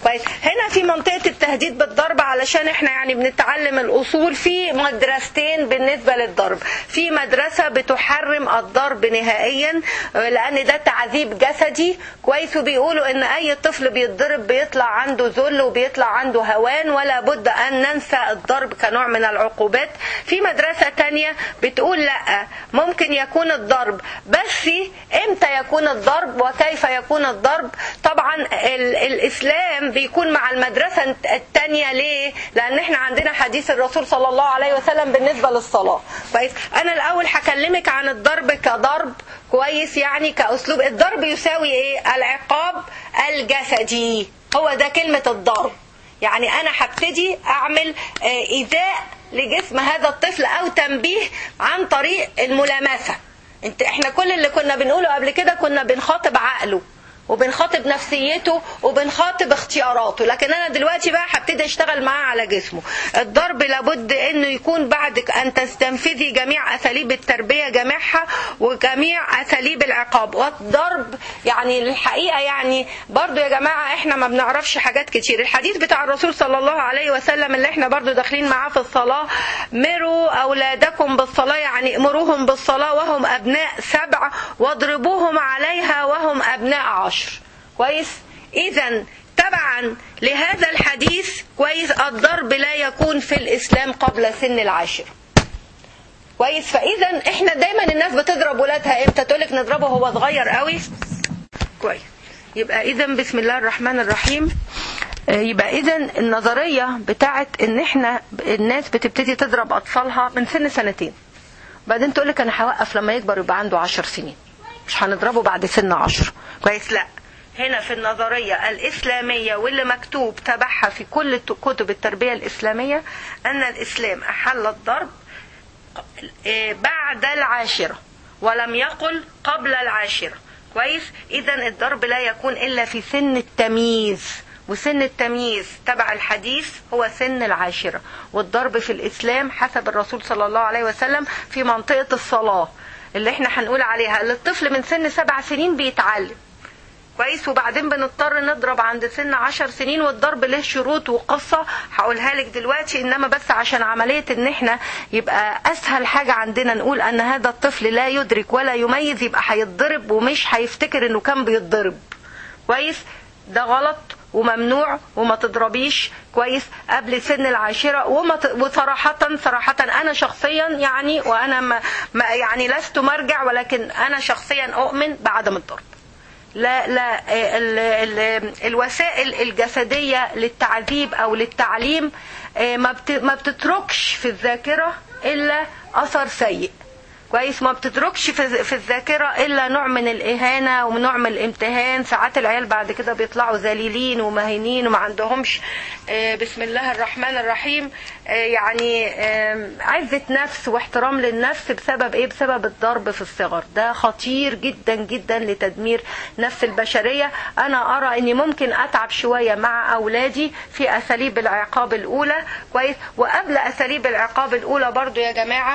كويس هنا في منطقه التهديد بالضرب علشان احنا يعني بنتعلم الاصول في مدرستين بالنسبه للضرب في مدرسه بتحرم الضرب نهائيا لان ده تعذيب جسدي كويس وبيقولوا ان اي طفل بيتضرب بيطلع عنده ذل وبيطلع عنده هوان ولا بد ان ننسى الضرب كنوع من العقوبات في مدرسه تانية بتقول لا ممكن يكون الضرب بس امتى يكون الضرب وكيف يكون الضرب طبعا ال الاسلام بيكون مع المدرسه التانية ليه لان احنا عندنا حديث الرسول صلى الله عليه وسلم بالنسبه للصلاه كويس انا الاول هكلمك عن الضرب كضرب كويس يعني كاسلوب الضرب يساوي ايه العقاب الجسدي هو ده كلمه الضرب يعني انا هبتدي اعمل ايذاء لجسم هذا الطفل او تنبيه عن طريق الملامسه انت احنا كل اللي كنا بنقوله قبل كده كنا بنخاطب عقله وبنخاطب نفسيته وبنخاطب اختياراته لكن انا دلوقتي بقى هبتدي اشتغل معاه على جسمه الضرب لابد انه يكون بعد ان تستنفذي جميع اساليب التربيه جميعها وجميع اساليب العقاب والضرب يعني الحقيقه يعني برضو يا جماعه احنا ما بنعرفش حاجات كتير الحديث بتاع الرسول صلى الله عليه وسلم اللي احنا برضو داخلين معاه في الصلاه مروا اولادكم بالصلاه يعني امروهم بالصلاه وهم ابناء سبع واضربوهم عليها وهم ابناء عشر كويس اذا تبعا لهذا الحديث كويس الضرب لا يكون في الاسلام قبل سن العاشر كويس فاذا احنا دايما الناس بتضرب ولادها امتى تقولك نضربه هو صغير قوي كويس يبقى اذا بسم الله الرحمن الرحيم يبقى اذا النظريه بتاعت ان احنا الناس بتبتدي تضرب اطفالها من سن سنتين بعدين تقول لك انا هوقف لما يكبر يبقى عنده عشر سنين مش هنضربه بعد سن عشر كويس لا هنا في النظرية الإسلامية واللي مكتوب تبعها في كل كتب التربية الإسلامية أن الإسلام أحل الضرب بعد العاشرة ولم يقل قبل العاشرة كويس إذا الضرب لا يكون إلا في سن التمييز وسن التمييز تبع الحديث هو سن العاشرة والضرب في الإسلام حسب الرسول صلى الله عليه وسلم في منطقة الصلاة اللي احنا هنقول عليها اللي الطفل من سن سبع سنين بيتعلم كويس وبعدين بنضطر نضرب عند سن عشر سنين والضرب له شروط وقصة هقولها لك دلوقتي انما بس عشان عملية ان احنا يبقى اسهل حاجة عندنا نقول ان هذا الطفل لا يدرك ولا يميز يبقى هيتضرب ومش هيفتكر انه كان بيتضرب كويس ده غلط وممنوع وما تضربيش كويس قبل سن العاشرة وما ت... وصراحة صراحة أنا شخصيا يعني وأنا ما... ما يعني لست مرجع ولكن أنا شخصيا أؤمن بعدم الضرب لا لا ال ال الوسائل الجسدية للتعذيب أو للتعليم ما ما بتتركش في الذاكرة إلا أثر سيء كويس ما بتتركش في, في الذاكرة إلا نوع من الإهانة ونوع من الامتهان ساعات العيال بعد كده بيطلعوا ذليلين ومهينين وما عندهمش بسم الله الرحمن الرحيم يعني عزة نفس واحترام للنفس بسبب إيه بسبب الضرب في الصغر ده خطير جدا جدا لتدمير نفس البشرية أنا أرى أني ممكن أتعب شوية مع أولادي في أساليب العقاب الأولى كويس وقبل أساليب العقاب الأولى برضو يا جماعة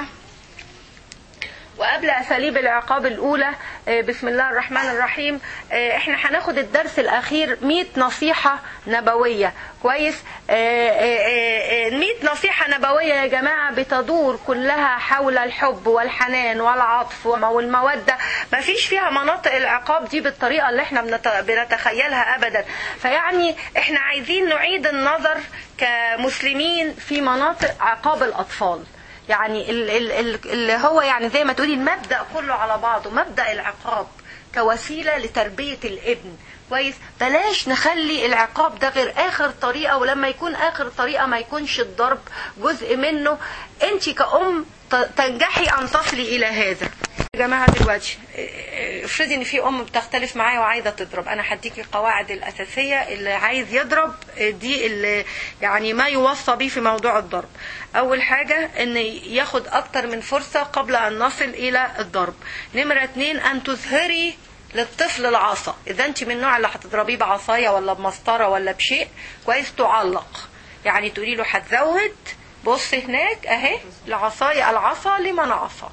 وقبل اساليب العقاب الاولى بسم الله الرحمن الرحيم احنا هناخد الدرس الاخير 100 نصيحه نبويه كويس 100 نصيحه نبويه يا جماعه بتدور كلها حول الحب والحنان والعطف والموده ما فيش فيها مناطق العقاب دي بالطريقه اللي احنا بنتخيلها ابدا فيعني احنا عايزين نعيد النظر كمسلمين في مناطق عقاب الاطفال يعني اللي هو يعني زي ما تقولي المبدا كله على بعضه مبدا العقاب كوسيله لتربيه الابن كويس بلاش نخلي العقاب ده غير اخر طريقه ولما يكون اخر طريقه ما يكونش الضرب جزء منه انت كأم تنجحي ان تصلي الى هذا يا جماعه دلوقتي افرضي ان في ام بتختلف معايا وعايزه تضرب انا هديكي القواعد الاساسيه اللي عايز يضرب دي اللي يعني ما يوصى به في موضوع الضرب اول حاجه ان ياخد اكتر من فرصه قبل ان نصل الى الضرب نمره اتنين ان تظهري للطفل العصا اذا انت من النوع اللي هتضربيه بعصايه ولا بمسطره ولا بشيء كويس تعلق يعني تقولي له هتزود بص هناك اهي العصايه العصا لمن عصى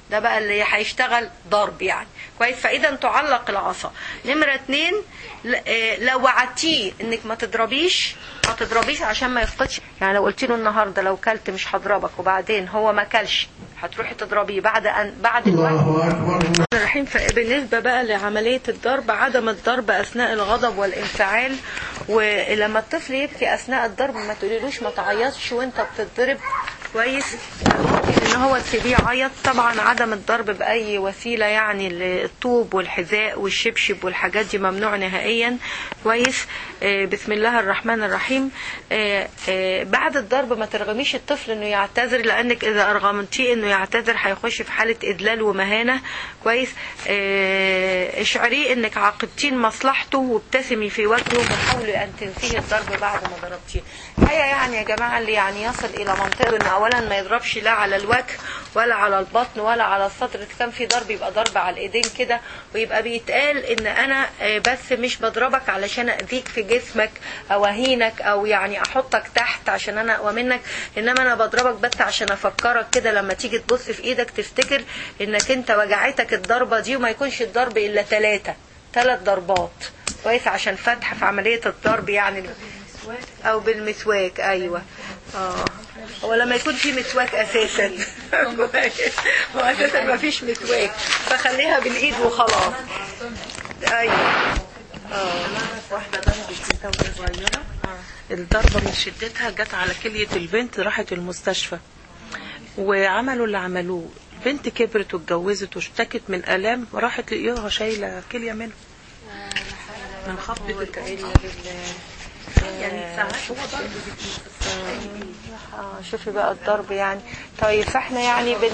ده بقى اللي هيشتغل ضرب يعني كويس فاذا تعلق العصا نمره اتنين ل- آه، لو وعدتيه انك ما تضربيش ما تضربيش عشان ما يفقدش يعني لو قلت له النهارده لو كلت مش هضربك وبعدين هو ما كلش هتروحي تضربيه بعد ان بعد الوقت الله أكبر الرحيم بالنسبة بقى لعملية الضرب عدم الضرب أثناء الغضب والانفعال ولما الطفل يبكي أثناء الضرب ما تقوليلوش ما تعيطش وانت بتضرب كويس ممكن ان هو تسيبيه يعيط طبعا عدم الضرب باي وسيله يعني الطوب والحذاء والشبشب والحاجات دي ممنوع نهائيا كويس آه، بسم الله الرحمن الرحيم آه، آه، بعد الضرب ما ترغميش الطفل انه يعتذر لانك اذا ارغمتيه انه يعتذر هيخش في حاله ادلال ومهانه كويس آه، اشعريه انك عاقبتيه لمصلحته وابتسمي في وجهه وحاولي ان تنسيه الضرب بعد ما ضربتيه الحقيقه يعني يا جماعه اللي يعني يصل الى منطقه ان اولا ما يضربش لا على الوجه ولا على البطن ولا على الصدر إذا كان في ضرب يبقى ضرب على الايدين كده ويبقى بيتقال ان انا آه، بس مش بضربك علشان اذيك في جسمك او اهينك او يعني احطك تحت عشان انا اقوى منك انما انا بضربك بس عشان افكرك كده لما تيجي تبص في ايدك تفتكر انك انت وجعتك الضربه دي وما يكونش الضرب الا ثلاثه ثلاث ضربات كويس عشان فتح في عمليه الضرب يعني او بالمسواك ايوه اه هو لما يكون في مسواك اساسا هو اساسا ما فيش مسواك فخليها بالايد وخلاص ايوه اه واحدة ضربت بنتها وهي صغيرة الضربة من شدتها جت على كلية البنت راحت المستشفى وعملوا اللي عملوه البنت كبرت واتجوزت واشتكت من آلام راحت لقيوها شايلة كلية منها من خبطة يعني ساعات هو ضرب آه، شوفي بقى الضرب يعني طيب فاحنا يعني بن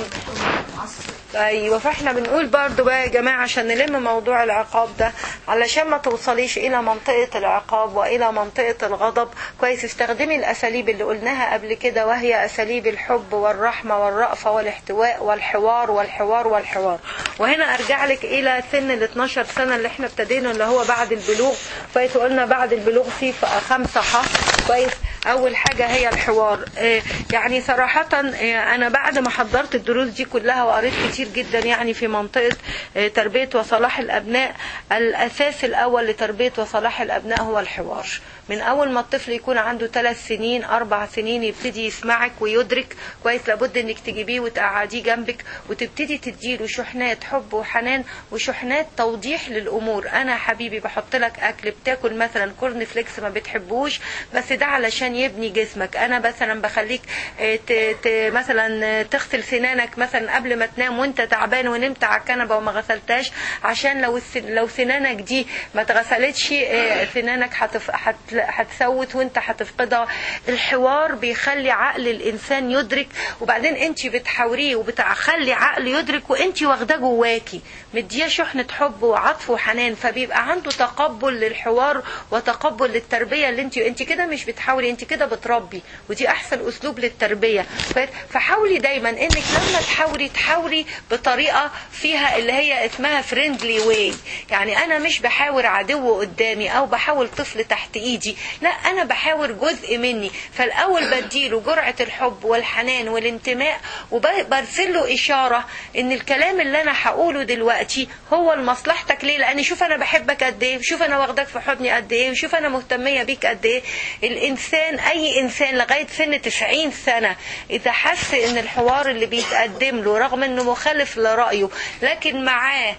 ايوه فاحنا بنقول برضو بقى يا جماعه عشان نلم موضوع العقاب ده علشان ما توصليش الى منطقه العقاب والى منطقه الغضب كويس استخدمي الاساليب اللي قلناها قبل كده وهي اساليب الحب والرحمه والرأفه والاحتواء والحوار والحوار والحوار وهنا ارجع لك الى سن ال 12 سنه اللي احنا ابتدينا اللي هو بعد البلوغ كويس وقلنا بعد البلوغ في خمسه ح كويس اول حاجه هي الحوار آه، يعني صراحه آه، انا بعد ما حضرت الدروس دي كلها وقريت كتير جدا يعني في منطقه آه، تربيه وصلاح الابناء الاساس الاول لتربيه وصلاح الابناء هو الحوار من اول ما الطفل يكون عنده ثلاث سنين اربع سنين يبتدي يسمعك ويدرك كويس لابد انك تجيبيه وتقعديه جنبك وتبتدي تديله شحنات حب وحنان وشحنات توضيح للامور انا حبيبي بحط لك اكل بتاكل مثلا كورن فليكس ما بتحبوش بس ده علشان يبني جسمك انا مثلا بخليك آه، ت- ت- مثلا آه، تغسل سنانك مثلا قبل ما تنام وانت تعبان ونمت على الكنبه وما غسلتهاش عشان لو الس- لو سنانك دي ما اتغسلتش آه، سنانك هتف... هت... هتسوت وانت هتفقدها الحوار بيخلي عقل الانسان يدرك وبعدين انت بتحاوريه وبتخلي عقل يدرك وانت واخداه جواكي مديه شحنه حب وعطف وحنان فبيبقى عنده تقبل للحوار وتقبل للتربيه اللي انت انت كده مش بتحاوري انت كده بتربي ودي احسن اسلوب للتربيه ف- فحاولي دايما انك لما تحاوري تحاوري بطريقه فيها اللي هي اسمها فريندلي واي يعني انا مش بحاور عدو قدامي او بحاول طفل تحت ايدي لا انا بحاور جزء مني فالاول بديله جرعه الحب والحنان والانتماء وبرسل له اشاره ان الكلام اللي انا هقوله دلوقتي هو لمصلحتك ليه لان شوف انا بحبك قد ايه شوف انا واخدك في حضني قد ايه وشوف انا مهتميه بيك قد ايه الانسان اي انسان لغايه سن 90 سنه اذا حس ان الحوار اللي بيتقدم له رغم انه مخالف لرايه لكن معاه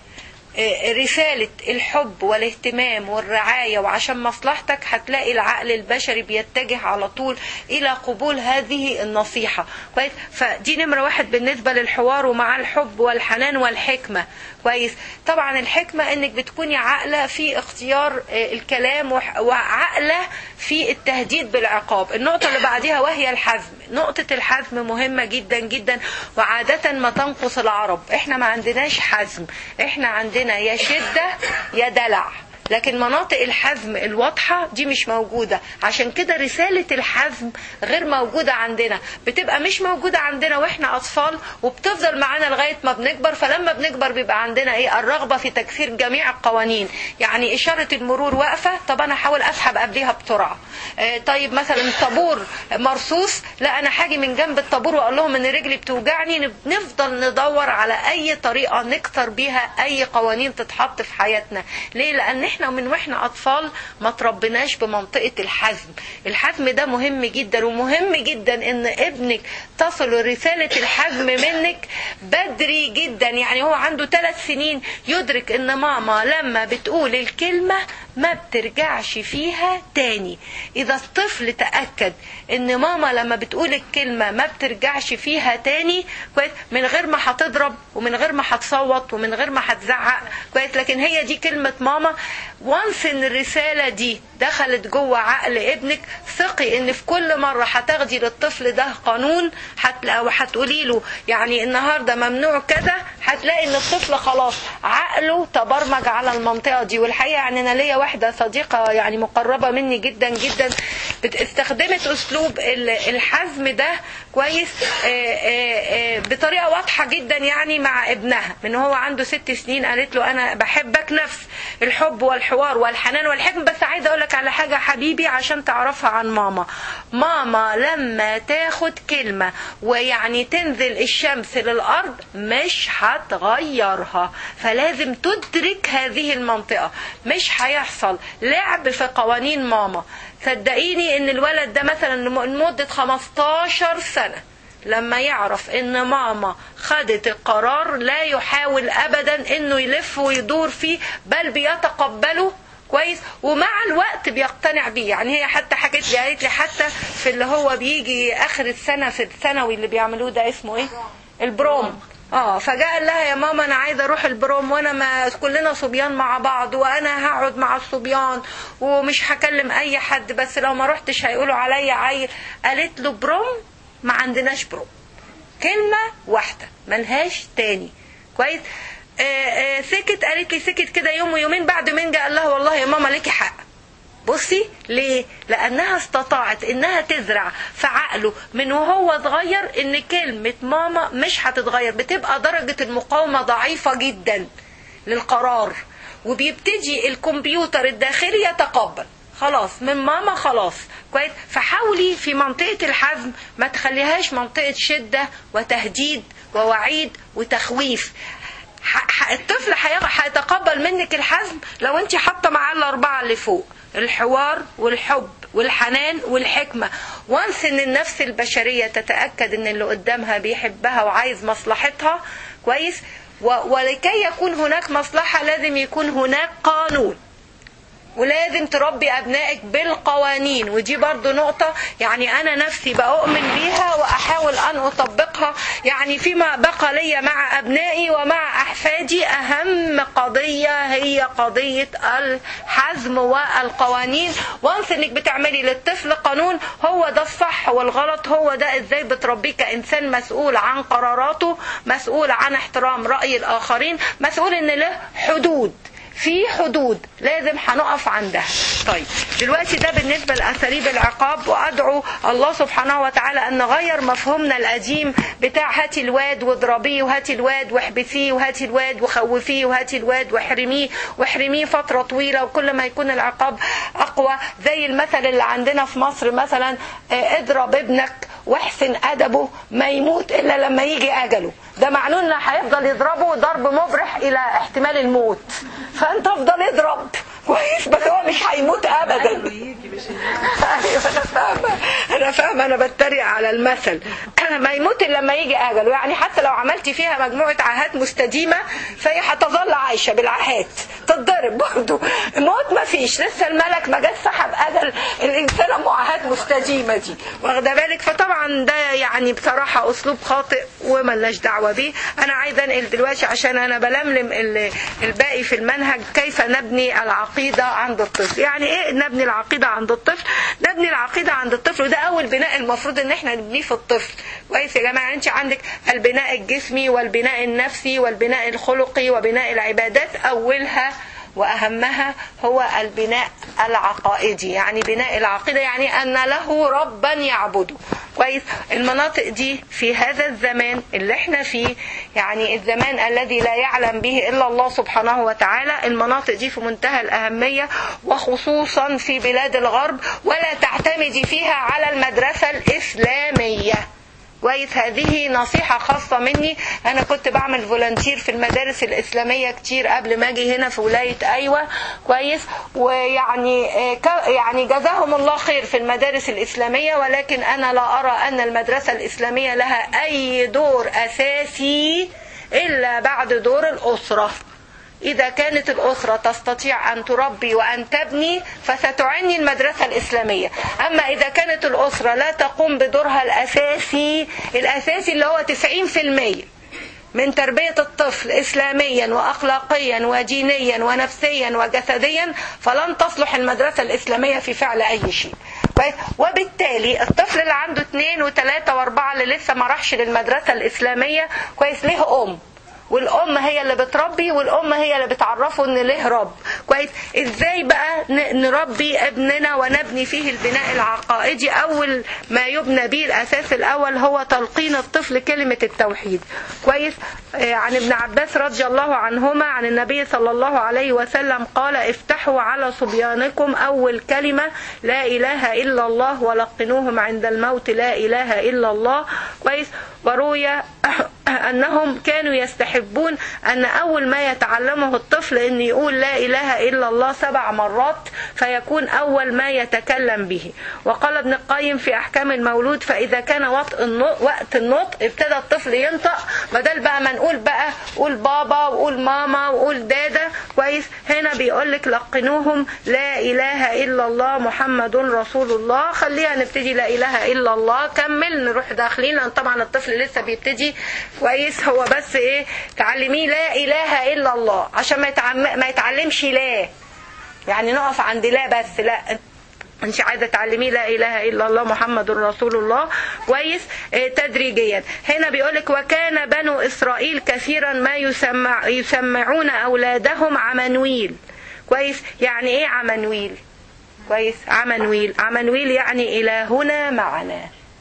رسالة الحب والاهتمام والرعاية وعشان مصلحتك هتلاقي العقل البشري بيتجه على طول إلى قبول هذه النصيحة كويس فدي نمرة واحد بالنسبة للحوار ومع الحب والحنان والحكمة كويس طبعا الحكمة انك بتكوني عاقلة في اختيار آه، الكلام وح- وعاقلة في التهديد بالعقاب النقطة اللي بعديها وهي الحزم نقطة الحزم مهمة جدا جدا وعادة ما تنقص العرب احنا ما عندناش حزم احنا عندنا يا شدة يا دلع لكن مناطق الحزم الواضحة دي مش موجودة عشان كده رسالة الحزم غير موجودة عندنا بتبقى مش موجودة عندنا واحنا أطفال وبتفضل معانا لغاية ما بنكبر فلما بنكبر بيبقى عندنا ايه الرغبة في تكسير جميع القوانين يعني إشارة المرور واقفة طب أنا أحاول أسحب قبليها بسرعة آه طيب مثلا الطابور مرصوص لا أنا حاجي من جنب الطابور وأقول لهم إن رجلي بتوجعني نفضل ندور على أي طريقة نكسر بيها أي قوانين تتحط في حياتنا ليه لأن احنا من واحنا أطفال ما تربناش بمنطقة الحزم الحزم ده مهم جدا ومهم جدا إن ابنك تصل رسالة الحزم منك بدري جدا يعني هو عنده ثلاث سنين يدرك ان ماما لما بتقول الكلمة ما بترجعش فيها تاني اذا الطفل تأكد ان ماما لما بتقول الكلمة ما بترجعش فيها تاني كويس من غير ما هتضرب ومن غير ما هتصوت ومن غير ما هتزعق كويس لكن هي دي كلمة ماما وانس ان الرسالة دي دخلت جوه عقل ابنك ثقي ان في كل مرة هتاخدي للطفل ده قانون وهتقولي له يعني النهارده ممنوع كذا هتلاقي ان الطفل خلاص عقله تبرمج على المنطقه دي والحقيقه يعني انا ليا واحده صديقه يعني مقربه مني جدا جدا استخدمت اسلوب الحزم ده كويس بطريقه واضحه جدا يعني مع ابنها من هو عنده ست سنين قالت له انا بحبك نفس الحب والحوار والحنان والحكم بس عايزه اقول لك على حاجه حبيبي عشان تعرفها عن ماما ماما لما تاخد كلمه ويعني تنزل الشمس للارض مش هتغيرها فلازم تدرك هذه المنطقه مش هيحصل لعب في قوانين ماما صدقيني ان الولد ده مثلا لمده 15 سنه لما يعرف ان ماما خدت القرار لا يحاول ابدا انه يلف ويدور فيه بل بيتقبله كويس ومع الوقت بيقتنع بيه يعني هي حتى حكت لي قالت لي حتى في اللي هو بيجي اخر السنه في الثانوي اللي بيعملوه ده اسمه ايه البروم اه فجاء قال لها يا ماما انا عايزه اروح البروم وانا ما كلنا صبيان مع بعض وانا هقعد مع الصبيان ومش هكلم اي حد بس لو ما رحتش هيقولوا عليا عيل قالت له بروم ما عندناش بروم كلمه واحده ملهاش تاني كويس آآ آآ سكت قالت لي سكت كده يوم ويومين بعد من جاء قال لها والله يا ماما ليكي حق بصي ليه لانها استطاعت انها تزرع في عقله من وهو صغير ان كلمة ماما مش هتتغير بتبقى درجة المقاومة ضعيفة جدا للقرار وبيبتدي الكمبيوتر الداخلي يتقبل خلاص من ماما خلاص كويس فحاولي في منطقة الحزم ما تخليهاش منطقة شدة وتهديد ووعيد وتخويف الطفل هيتقبل منك الحزم لو انت حاطه معاه الاربعه اللي فوق الحوار والحب والحنان والحكمة وانس ان النفس البشرية تتأكد ان اللي قدامها بيحبها وعايز مصلحتها كويس ولكي يكون هناك مصلحة لازم يكون هناك قانون ولازم تربي ابنائك بالقوانين ودي برضو نقطة يعني انا نفسي بأؤمن بيها واحاول ان اطبقها يعني فيما بقى لي مع ابنائي ومع احفادي اهم قضية هي قضية الحزم والقوانين وانس انك بتعملي للطفل قانون هو ده الصح والغلط هو ده ازاي بتربيه كانسان مسؤول عن قراراته مسؤول عن احترام رأي الاخرين مسؤول ان له حدود في حدود لازم هنقف عندها طيب دلوقتي ده بالنسبة لأساليب العقاب وأدعو الله سبحانه وتعالى أن نغير مفهومنا القديم بتاع هاتي الواد واضربيه وهاتي الواد واحبسيه وهاتي الواد وخوفيه وهاتي الواد واحرميه واحرميه فترة طويلة وكل ما يكون العقاب أقوى زي المثل اللي عندنا في مصر مثلا اضرب ابنك واحسن أدبه ما يموت إلا لما يجي أجله ده معناه انه هيفضل يضربه ضرب مبرح الى احتمال الموت فانت افضل اضرب كويس بس هو مش هيموت ابدا ايوه انا فاهمه انا فاهمه انا بتريق على المثل ما يموت الا لما يجي اجله يعني حتى لو عملتي فيها مجموعه عاهات مستديمه فهي هتظل عايشه بالعاهات تتضرب برضه موت ما فيش لسه الملك ما جاش سحب اجل الانسانه معاهات مستديمه دي واخده بالك فطبعا ده يعني بصراحه اسلوب خاطئ وملناش دعوه بيه انا عايزه انقل دلوقتي عشان انا بلملم الباقي في المنهج كيف نبني العقيده عند الطفل يعني ايه نبني العقيده عند الطفل نبني العقيده عند الطفل وده اول بناء المفروض ان احنا نبنيه في الطفل كويس يا جماعه انت عندك البناء الجسمي والبناء النفسي والبناء الخلقي وبناء العبادات اولها واهمها هو البناء العقائدي يعني بناء العقيده يعني ان له ربا يعبده كويس المناطق دي في هذا الزمان اللي احنا فيه يعني الزمان الذي لا يعلم به الا الله سبحانه وتعالى المناطق دي في منتهى الاهميه وخصوصا في بلاد الغرب ولا تعتمدي فيها على المدرسه الاسلاميه كويس هذه نصيحة خاصة مني أنا كنت بعمل فولنتير في المدارس الإسلامية كتير قبل ما أجي هنا في ولاية أيوة كويس ويعني يعني جزاهم الله خير في المدارس الإسلامية ولكن أنا لا أرى أن المدرسة الإسلامية لها أي دور أساسي إلا بعد دور الأسرة إذا كانت الأسرة تستطيع أن تربي وأن تبني فستعني المدرسة الإسلامية أما إذا كانت الأسرة لا تقوم بدورها الأساسي الأساسي اللي هو 90% من تربية الطفل إسلاميا وأخلاقيا ودينيا ونفسيا وجسديا فلن تصلح المدرسة الإسلامية في فعل أي شيء وبالتالي الطفل اللي عنده اثنين وثلاثة واربعة اللي لسه ما راحش للمدرسة الإسلامية كويس ليه أم والام هي اللي بتربي والام هي اللي بتعرفه ان ليه رب كويس ازاي بقى نربي ابننا ونبني فيه البناء العقائدي اول ما يبنى به الاساس الاول هو تلقين الطفل كلمه التوحيد كويس عن ابن عباس رضي الله عنهما عن النبي صلى الله عليه وسلم قال افتحوا على صبيانكم اول كلمه لا اله الا الله ولقنوهم عند الموت لا اله الا الله كويس وروي أنهم كانوا يستحبون أن أول ما يتعلمه الطفل أن يقول لا إله إلا الله سبع مرات فيكون أول ما يتكلم به وقال ابن القيم في أحكام المولود فإذا كان وقت النطق ابتدى الطفل ينطق بدل بقى ما نقول بقى قول بابا وقول ماما وقول دادا كويس هنا بيقول لك لقنوهم لا إله إلا الله محمد رسول الله خليها نبتدي لا إله إلا الله كمل نروح داخلين لأن طبعا الطفل لسه بيبتدي كويس هو بس ايه تعلميه لا اله الا الله عشان ما يتعم... ما يتعلمش لا يعني نقف عند لا بس لا انت عايزه تعلميه لا اله الا الله محمد رسول الله كويس اه تدريجيا هنا بيقولك وكان بنو اسرائيل كثيرا ما يسمع يسمعون اولادهم عمنويل كويس يعني ايه عمنويل كويس عمنويل عمنويل يعني الهنا معنا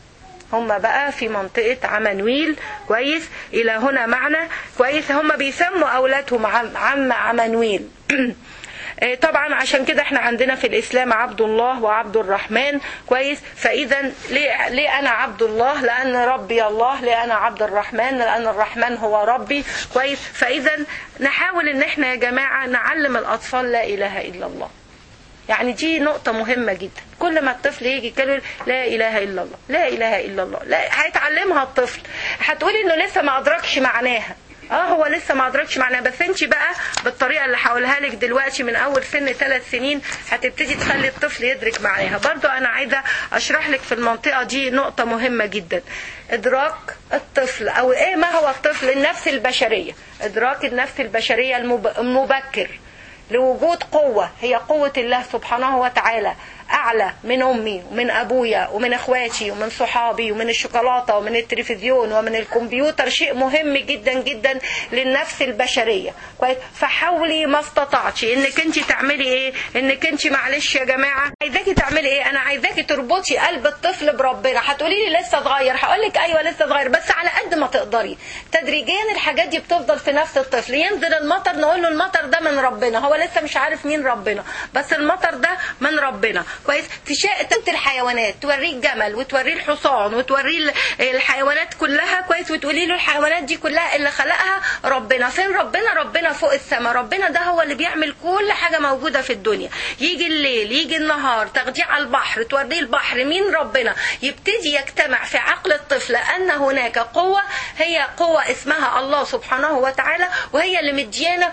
هم بقى في منطقة عمنويل كويس إلى هنا معنا كويس هم بيسموا أولادهم عم عمنويل طبعا عشان كده احنا عندنا في الاسلام عبد الله وعبد الرحمن كويس فاذا ليه, ليه انا عبد الله لان ربي الله ليه انا عبد الرحمن لان الرحمن هو ربي كويس فاذا نحاول ان احنا يا جماعه نعلم الاطفال لا اله الا الله يعني دي نقطة مهمة جدا كل ما الطفل يجي يتكلم لا إله إلا الله لا إله إلا الله لا هيتعلمها الطفل هتقولي إنه لسه ما أدركش معناها اه هو لسه ما ادركش معناها بس انت بقى بالطريقه اللي هقولها لك دلوقتي من اول سن ثلاث سنين هتبتدي تخلي الطفل يدرك معناها برضو انا عايزه اشرح لك في المنطقه دي نقطه مهمه جدا ادراك الطفل او ايه ما هو الطفل النفس البشريه ادراك النفس البشريه المبكر لوجود قوة هي قوة الله سبحانه وتعالى أعلى من أمي ومن أبويا ومن إخواتي ومن صحابي ومن الشوكولاتة ومن التلفزيون ومن الكمبيوتر شيء مهم جدا جدا للنفس البشرية كويس فحاولي ما استطعتي انك انت تعملي ايه انك انت معلش يا جماعة عايزاكي تعملي ايه انا عايزاكي تربطي قلب الطفل بربنا هتقولي لي لسه صغير هقول لك ايوه لسه صغير بس على قد ما تقدري تدريجيا الحاجات دي بتفضل في نفس الطفل ينزل المطر نقول له المطر ده من ربنا هو لسه مش عارف مين ربنا بس المطر ده من ربنا كويس تشاء تنت الحيوانات توريه الجمل وتوريه الحصان وتوريه الحيوانات كلها كويس وتقولي له الحيوانات دي كلها اللي خلقها ربنا فين ربنا ربنا فوق السماء ربنا ده هو اللي بيعمل كل حاجه موجوده في الدنيا يجي الليل يجي النهار تاخديه على البحر توريه البحر مين ربنا يبتدي يجتمع في عقل الطفل ان هناك قوه هي قوه اسمها الله سبحانه وتعالى وهي اللي مديانا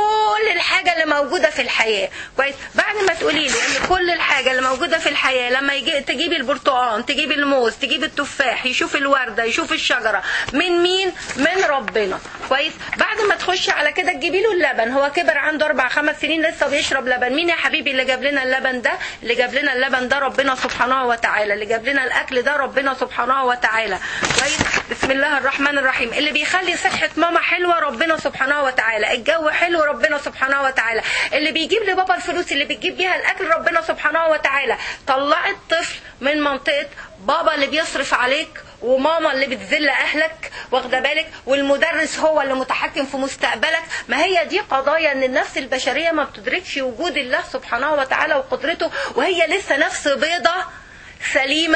كل الحاجه اللي موجوده في الحياه كويس بعد ما تقولي لي ان كل الحاجه اللي موجوده في الحياه لما يجي تجيبي البرتقال تجيبي الموز تجيبي التفاح يشوف الورده يشوف الشجره من مين من ربنا كويس بعد ما تخشي على كده تجيبي له اللبن هو كبر عنده اربع خمس سنين لسه بيشرب لبن مين يا حبيبي اللي جاب لنا اللبن ده اللي جاب لنا اللبن ده ربنا سبحانه وتعالى اللي جاب لنا الاكل ده ربنا سبحانه وتعالى كويس بسم الله الرحمن الرحيم اللي بيخلي صحة ماما حلوة ربنا سبحانه وتعالى الجو حلو ربنا سبحانه وتعالى اللي بيجيب لبابا الفلوس اللي بتجيب بيها الأكل ربنا سبحانه وتعالى طلع الطفل من منطقة بابا اللي بيصرف عليك وماما اللي بتذل اهلك واخده بالك والمدرس هو اللي متحكم في مستقبلك ما هي دي قضايا ان النفس البشريه ما بتدركش وجود الله سبحانه وتعالى وقدرته وهي لسه نفس بيضه سليمه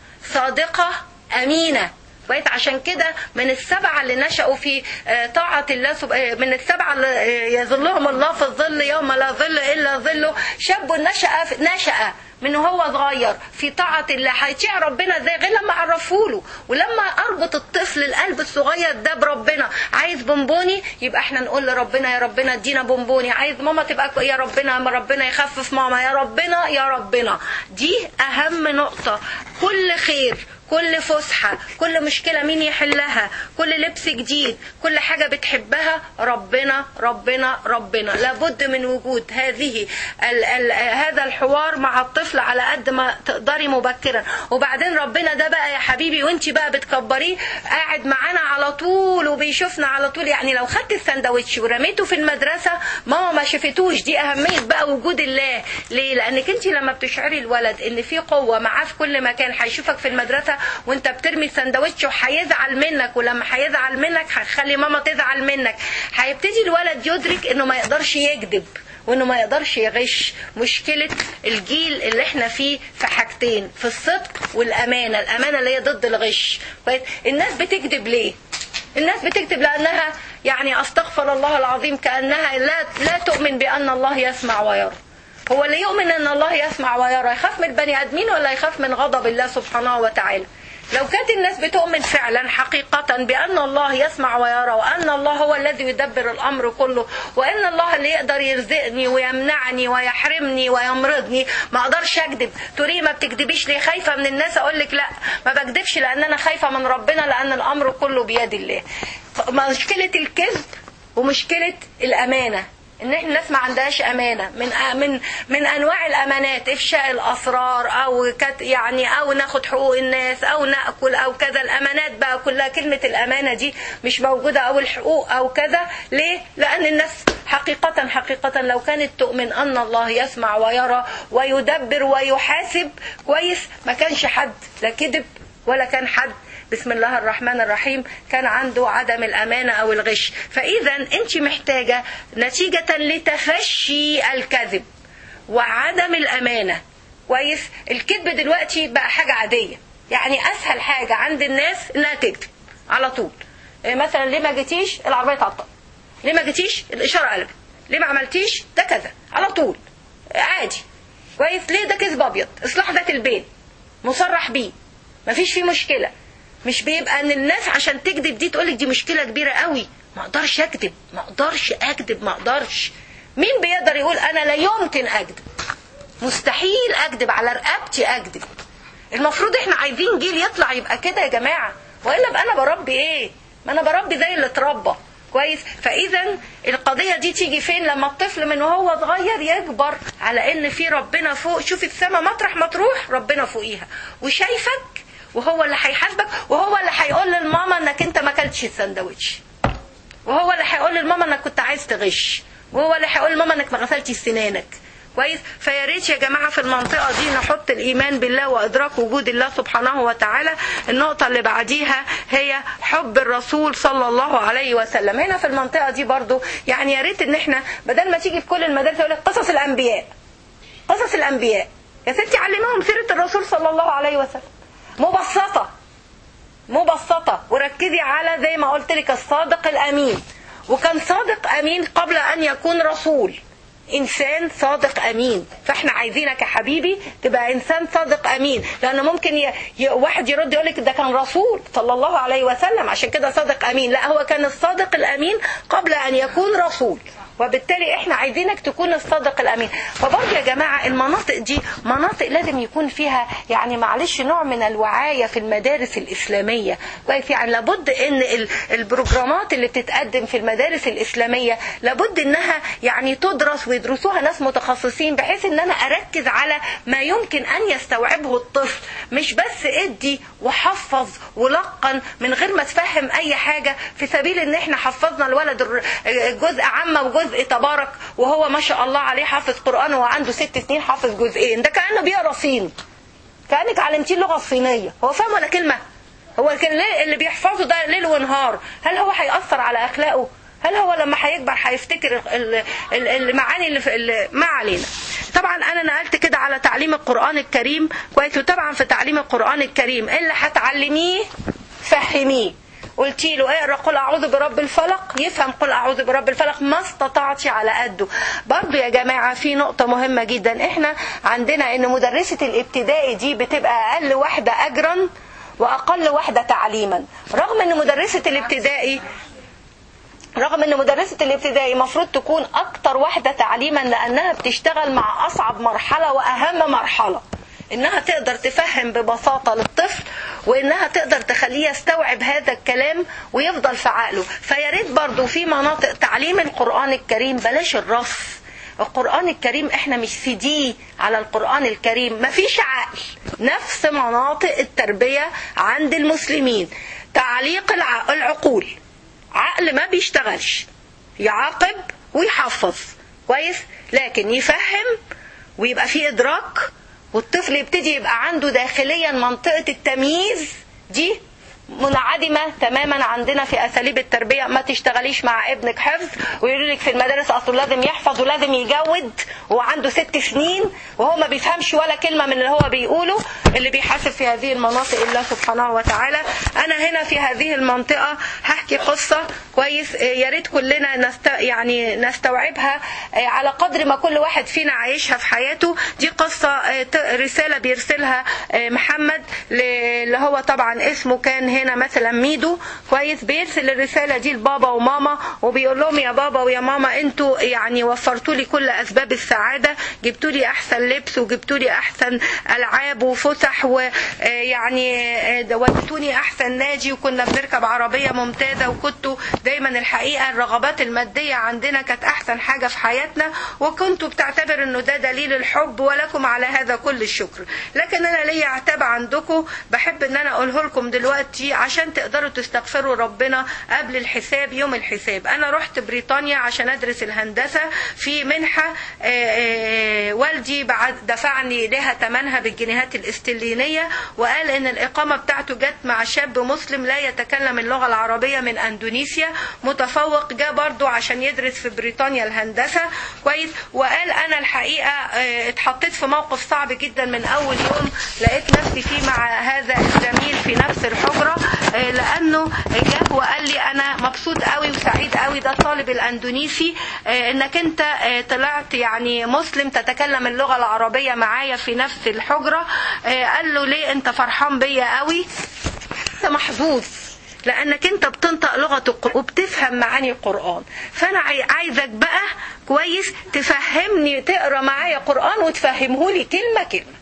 صادقه امينه بقيت عشان كده من السبعة اللي نشأوا في طاعة الله سب... من السبعة اللي يظلهم الله في الظل يوم لا ظل إلا ظله شاب نشأ نشأ من هو صغير في طاعة الله هيطيع ربنا ازاي غير لما اعرفه له ولما اربط الطفل القلب الصغير ده بربنا عايز بونبوني يبقى احنا نقول لربنا يا ربنا ادينا بونبوني عايز ماما تبقى يا ربنا ما ربنا يخفف ماما يا ربنا يا ربنا دي اهم نقطة كل خير كل فسحة كل مشكلة مين يحلها كل لبس جديد كل حاجة بتحبها ربنا ربنا ربنا لابد من وجود هذه ال ال هذا الحوار مع الطفل على قد ما تقدري مبكرا وبعدين ربنا ده بقى يا حبيبي وانت بقى بتكبريه قاعد معانا على طول وبيشوفنا على طول يعني لو خدت السندوتش ورميته في المدرسة ماما ما شافتوش دي أهمية بقى وجود الله ليه لأنك انت لما بتشعري الولد ان في قوة معاه في كل مكان هيشوفك في المدرسة وانت بترمي السندوتش وهيزعل منك ولما هيزعل منك هتخلي ماما تزعل منك هيبتدي الولد يدرك انه ما يقدرش يكذب وانه ما يقدرش يغش مشكلة الجيل اللي احنا فيه في حاجتين في الصدق والامانة الامانة اللي هي ضد الغش الناس بتكذب ليه الناس بتكذب لانها يعني استغفر الله العظيم كانها لا لا تؤمن بان الله يسمع ويرى هو اللي يؤمن ان الله يسمع ويرى يخاف من البني ادمين ولا يخاف من غضب الله سبحانه وتعالى لو كانت الناس بتؤمن فعلا حقيقة بأن الله يسمع ويرى وأن الله هو الذي يدبر الأمر كله وأن الله اللي يقدر يرزقني ويمنعني ويحرمني ويمرضني ما أقدرش أكذب تقولي ما بتكذبيش ليه خايفة من الناس أقول لك لا ما بكذبش لأن أنا خايفة من ربنا لأن الأمر كله بيد الله مشكلة الكذب ومشكلة الأمانة ان احنا الناس ما عندهاش امانه من من من انواع الامانات افشاء الاسرار او كت يعني او ناخد حقوق الناس او ناكل او كذا الامانات بقى كلها كلمه الامانه دي مش موجوده او الحقوق او كذا ليه لان الناس حقيقة حقيقة لو كانت تؤمن أن الله يسمع ويرى ويدبر ويحاسب كويس ما كانش حد لا كذب ولا كان حد بسم الله الرحمن الرحيم كان عنده عدم الأمانة أو الغش فإذا أنت محتاجة نتيجة لتفشي الكذب وعدم الأمانة كويس الكذب دلوقتي بقى حاجة عادية يعني أسهل حاجة عند الناس إنها تكذب على طول مثلا ليه ما جيتيش العربية تعطل ليه ما جيتيش الإشارة قلبت ليه ما عملتيش ده كذا على طول عادي كويس ليه ده كذب أبيض إصلاح ذات البين مصرح بيه مفيش فيه مشكلة مش بيبقى ان الناس عشان تكذب دي تقولك دي مشكله كبيره قوي ما اقدرش اكذب ما اقدرش اكذب ما اقدرش مين بيقدر يقول انا لا يمكن اكذب مستحيل اكذب على رقبتي اكذب المفروض احنا عايزين جيل يطلع يبقى كده يا جماعه والا بقى انا بربي ايه ما انا بربي زي اللي اتربى كويس فاذا القضيه دي تيجي فين لما الطفل من وهو صغير يكبر على ان في ربنا فوق شوفي السما مطرح ما تروح ربنا فوقيها وشايفك وهو اللي هيحاسبك وهو اللي هيقول للماما انك انت ما اكلتش السندوتش وهو اللي هيقول للماما انك كنت عايز تغش وهو اللي هيقول لماما انك ما غسلتش سنانك كويس فيا ريت يا جماعه في المنطقه دي نحط الايمان بالله وادراك وجود الله سبحانه وتعالى النقطه اللي بعديها هي حب الرسول صلى الله عليه وسلم هنا في المنطقه دي برضو يعني يا ريت ان احنا بدل ما تيجي في كل المدارس يقول لك قصص الانبياء قصص الانبياء يا ستي علموهم سيره الرسول صلى الله عليه وسلم مبسطة مبسطة وركزي على زي ما قلت لك الصادق الأمين وكان صادق أمين قبل أن يكون رسول إنسان صادق أمين فإحنا عايزينك يا حبيبي تبقى إنسان صادق أمين لأنه ممكن ي... ي... واحد يرد يقول لك ده كان رسول صلى الله عليه وسلم عشان كده صادق أمين لا هو كان الصادق الأمين قبل أن يكون رسول وبالتالي احنا عايزينك تكون الصادق الامين فبرضه يا جماعه المناطق دي مناطق لازم يكون فيها يعني معلش نوع من الوعايه في المدارس الاسلاميه كويس يعني لابد ان ال- البروجرامات اللي بتتقدم في المدارس الاسلاميه لابد انها يعني تدرس ويدرسوها ناس متخصصين بحيث ان انا اركز على ما يمكن ان يستوعبه الطفل مش بس ادي وحفظ ولقن من غير ما تفهم اي حاجه في سبيل ان احنا حفظنا الولد الر- جزء عامه وجزء تبارك وهو ما شاء الله عليه حافظ قران وهو عنده ست سنين حافظ جزئين ده كانه بيقرا صيني كانك علمتيه اللغه الصينيه هو فاهم ولا كلمه هو كان ليه اللي بيحفظه ده ليل ونهار هل هو هيأثر على اخلاقه هل هو لما هيكبر هيفتكر ال- ال- المعاني اللي, في اللي ما علينا طبعا انا نقلت كده على تعليم القران الكريم كويس وطبعا في تعليم القران الكريم اللي هتعلميه فهميه قلت له اقرا قل اعوذ برب الفلق يفهم قل اعوذ برب الفلق ما استطعتش على قده برضو يا جماعه في نقطه مهمه جدا احنا عندنا ان مدرسه الابتدائي دي بتبقى اقل واحده اجرا واقل واحده تعليما رغم ان مدرسه الابتدائي رغم ان مدرسة الابتدائي المفروض تكون اكتر واحدة تعليما لانها بتشتغل مع اصعب مرحلة واهم مرحلة انها تقدر تفهم ببساطة للطفل وانها تقدر تخليه يستوعب هذا الكلام ويفضل في عقله فيا ريت برضو في مناطق تعليم القرآن الكريم بلاش الرص القرآن الكريم احنا مش سي دي على القرآن الكريم مفيش عقل نفس مناطق التربية عند المسلمين تعليق الع- العقول عقل ما بيشتغلش يعاقب ويحفظ كويس لكن يفهم ويبقى فيه ادراك والطفل يبتدي يبقى عنده داخليا منطقة التمييز دي منعدمة تماما عندنا في أساليب التربية ما تشتغليش مع ابنك حفظ ويقولوا لك في المدارس أصله لازم يحفظ ولازم يجود وهو عنده ست سنين وهو ما بيفهمش ولا كلمة من اللي هو بيقوله اللي بيحاسب في هذه المناطق الله سبحانه وتعالى أنا هنا في هذه المنطقة هحكي قصة كويس آه، يا ريت كلنا نست... يعني نستوعبها آه، على قدر ما كل واحد فينا عايشها في حياته دي قصة آه، ت- رسالة بيرسلها آه، محمد ل- اللي هو طبعا اسمه كان هنا مثلا ميدو كويس بيرسل الرسالة دي لبابا وماما وبيقول لهم يا بابا ويا ماما انتوا يعني وفرتوا لي كل اسباب السعادة جبتوا لي احسن لبس وجبتوا لي احسن العاب وفسح ويعني ودتوني احسن نادي وكنا بنركب عربية ممتازة وكنتوا دايما الحقيقة الرغبات المادية عندنا كانت احسن حاجة في حياتنا وكنتوا بتعتبر انه ده دليل الحب ولكم على هذا كل الشكر لكن انا ليا عتاب عندكم بحب ان انا اقوله لكم دلوقتي عشان تقدروا تستغفروا ربنا قبل الحساب يوم الحساب انا رحت بريطانيا عشان ادرس الهندسة في منحة آه، آه، والدي بعد دفعني لها ثمنها بالجنيهات الاسترلينية وقال ان الاقامة بتاعته جت مع شاب مسلم لا يتكلم اللغة العربية من اندونيسيا متفوق جاء برضو عشان يدرس في بريطانيا الهندسة كويس وقال انا الحقيقة آه، اتحطيت في موقف صعب جدا من اول يوم لقيت نفسي فيه مع هذا الزميل في نفس الحجرة آه، لانه جه وقال لي انا مبسوط قوي وسعيد قوي ده الطالب الاندونيسي آه، انك انت آه، طلعت يعني مسلم تتكلم اللغة العربية معايا في نفس الحجرة آه، قال له ليه انت فرحان بيا قوي انت محظوظ لانك انت بتنطق لغه القران وبتفهم معاني القران فانا عاي- عايزك بقى كويس تفهمني تقرا معايا قران وتفهمه لي كلمه كلمه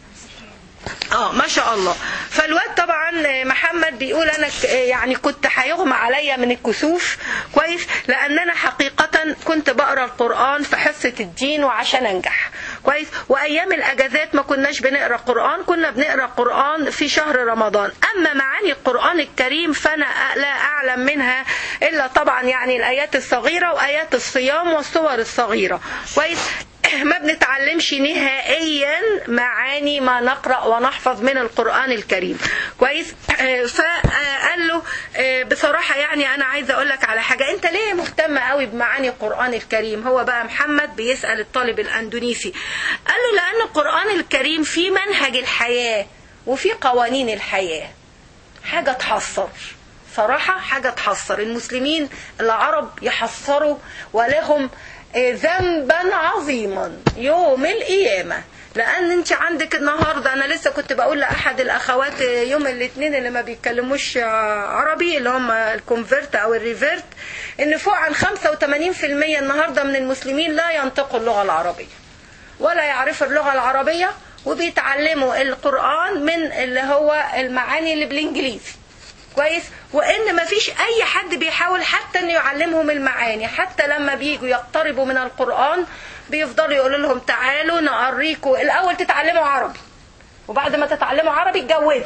اه ما شاء الله فالواد طبعا محمد بيقول انا ك- يعني كنت هيغمى عليا من الكسوف كويس لان انا حقيقه كنت بقرا القران في حصه الدين وعشان انجح كويس وايام الاجازات ما كناش بنقرا قران كنا بنقرا قران في شهر رمضان اما معاني القران الكريم فانا لا اعلم منها الا طبعا يعني الايات الصغيره وايات الصيام والصور الصغيره كويس ما بنتعلمش نهائيا معاني ما نقرأ ونحفظ من القرآن الكريم كويس آه، فقال له آه، بصراحة يعني أنا عايزة أقول لك على حاجة أنت ليه مهتم قوي بمعاني القرآن الكريم هو بقى محمد بيسأل الطالب الأندونيسي قال له لأن القرآن الكريم فيه منهج الحياة وفيه قوانين الحياة حاجة تحصر صراحة حاجة تحصر المسلمين العرب يحصروا ولهم ذنبا عظيما يوم القيامة لان انت عندك النهارده انا لسه كنت بقول لاحد الاخوات يوم الاثنين اللي ما بيتكلموش عربي اللي هم الكونفرت او الريفيرت ان فوق عن 85% النهارده من المسلمين لا ينطقوا اللغه العربيه ولا يعرفوا اللغه العربيه وبيتعلموا القران من اللي هو المعاني اللي بالانجليزي كويس وان مفيش اي حد بيحاول حتى انه يعلمهم المعاني حتى لما بيجوا يقتربوا من القران بيفضلوا يقولوا لهم تعالوا نوريكم الاول تتعلموا عربي وبعد ما تتعلموا عربي تجودوا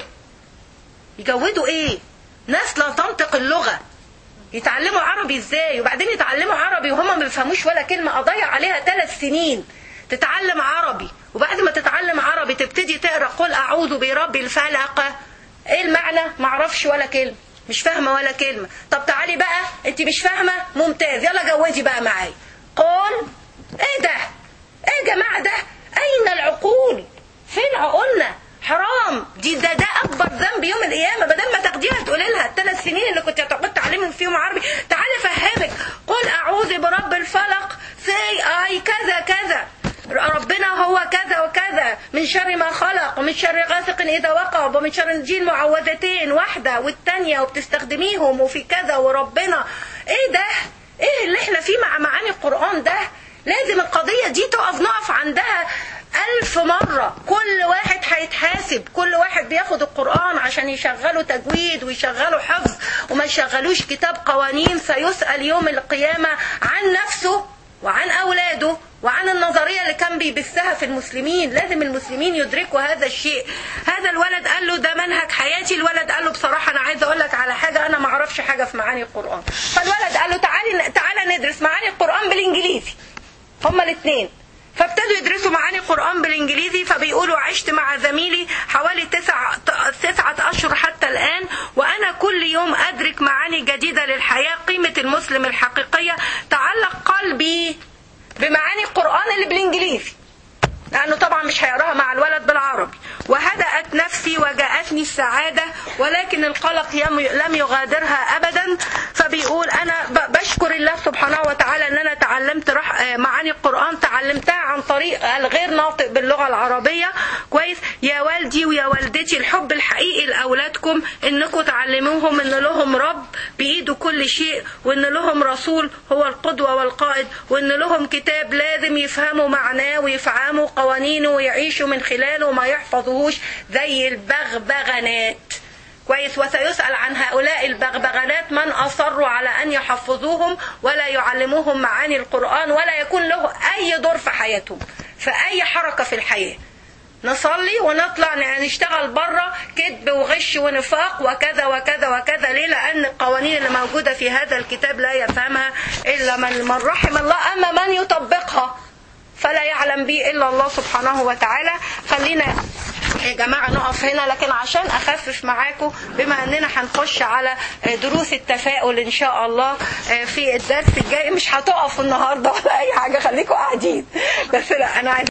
يجودوا ايه ناس لا تنطق اللغه يتعلموا عربي ازاي وبعدين يتعلموا عربي وهم ما بيفهموش ولا كلمه اضيع عليها ثلاث سنين تتعلم عربي وبعد ما تتعلم عربي تبتدي تقرا قل اعوذ برب الفلق ايه المعنى معرفش ولا كلمه مش فاهمه ولا كلمه طب تعالي بقى انت مش فاهمه ممتاز يلا جوزي بقى معايا قول ايه ده ايه يا جماعه ده اين العقول فين عقولنا حرام دي ده ده اكبر ذنب يوم القيامه بدل ما تاخديها تقولي لها الثلاث سنين اللي كنت هتقعدي تعلمي فيهم عربي تعالي افهمك قل اعوذ برب الفلق سي اي كذا كذا ربنا هو كذا وكذا من شر ما خلق ومن شر غاسق إذا وقب ومن شر الجين معوذتين واحدة والتانية وبتستخدميهم وفي كذا وربنا ايه ده ايه اللي احنا فيه مع معاني القرآن ده لازم القضية دي تقف نقف عندها ألف مرة كل واحد هيتحاسب كل واحد بياخد القرآن عشان يشغله تجويد ويشغله حفظ وما يشغلوش كتاب قوانين سيسأل يوم القيامة عن نفسه وعن أولاده وعن النظرية اللي كان بيبثها في المسلمين لازم المسلمين يدركوا هذا الشيء هذا الولد قال له ده منهج حياتي الولد قال له بصراحة أنا عايز أقول لك على حاجة أنا ما أعرفش حاجة في معاني القرآن فالولد قال له تعالي تعالى ندرس معاني القرآن بالإنجليزي هما الاثنين فابتدوا يدرسوا معاني القرآن بالإنجليزي فبيقولوا عشت مع زميلي حوالي تسع تسعة أشهر حتى الآن وأنا كل يوم أدرك معاني جديدة للحياة قيمة المسلم الحقيقية تعلق قلبي بمعاني القرآن اللي بالإنجليزي لأنه طبعا مش هيقراها مع الولد بالعربي وهدأت نفسي وجاءتني السعادة ولكن القلق لم يغادرها أبدا فبيقول أنا بشكر الله سبحانه وتعالى أن أنا تعلمت معاني القرآن تعلمتها عن طريق الغير ناطق باللغة العربية كويس يا والدي ويا والدتي الحب الحقيقي لأولادكم أنكم تعلموهم أن لهم رب بإيده كل شيء وأن لهم رسول هو القدوة والقائد وأن لهم كتاب لازم يفهموا معناه ويفهموا قوانينه ويعيشوا من خلاله ما يحفظوهوش زي البغبغانات كويس وسيسأل عن هؤلاء البغبغانات من أصروا على أن يحفظوهم ولا يعلموهم معاني القرآن ولا يكون له أي دور في حياتهم في أي حركة في الحياة نصلي ونطلع نشتغل بره كذب وغش ونفاق وكذا وكذا وكذا ليه لأن القوانين اللي موجودة في هذا الكتاب لا يفهمها إلا من, من رحم الله أما من يطبقها فلا يعلم به إلا الله سبحانه وتعالى خلينا يا جماعة نقف هنا لكن عشان أخفف معاكم بما أننا هنخش على دروس التفاؤل إن شاء الله في الدرس الجاي مش هتقفوا النهاردة ولا أي حاجة خليكم قاعدين بس لا أنا عايز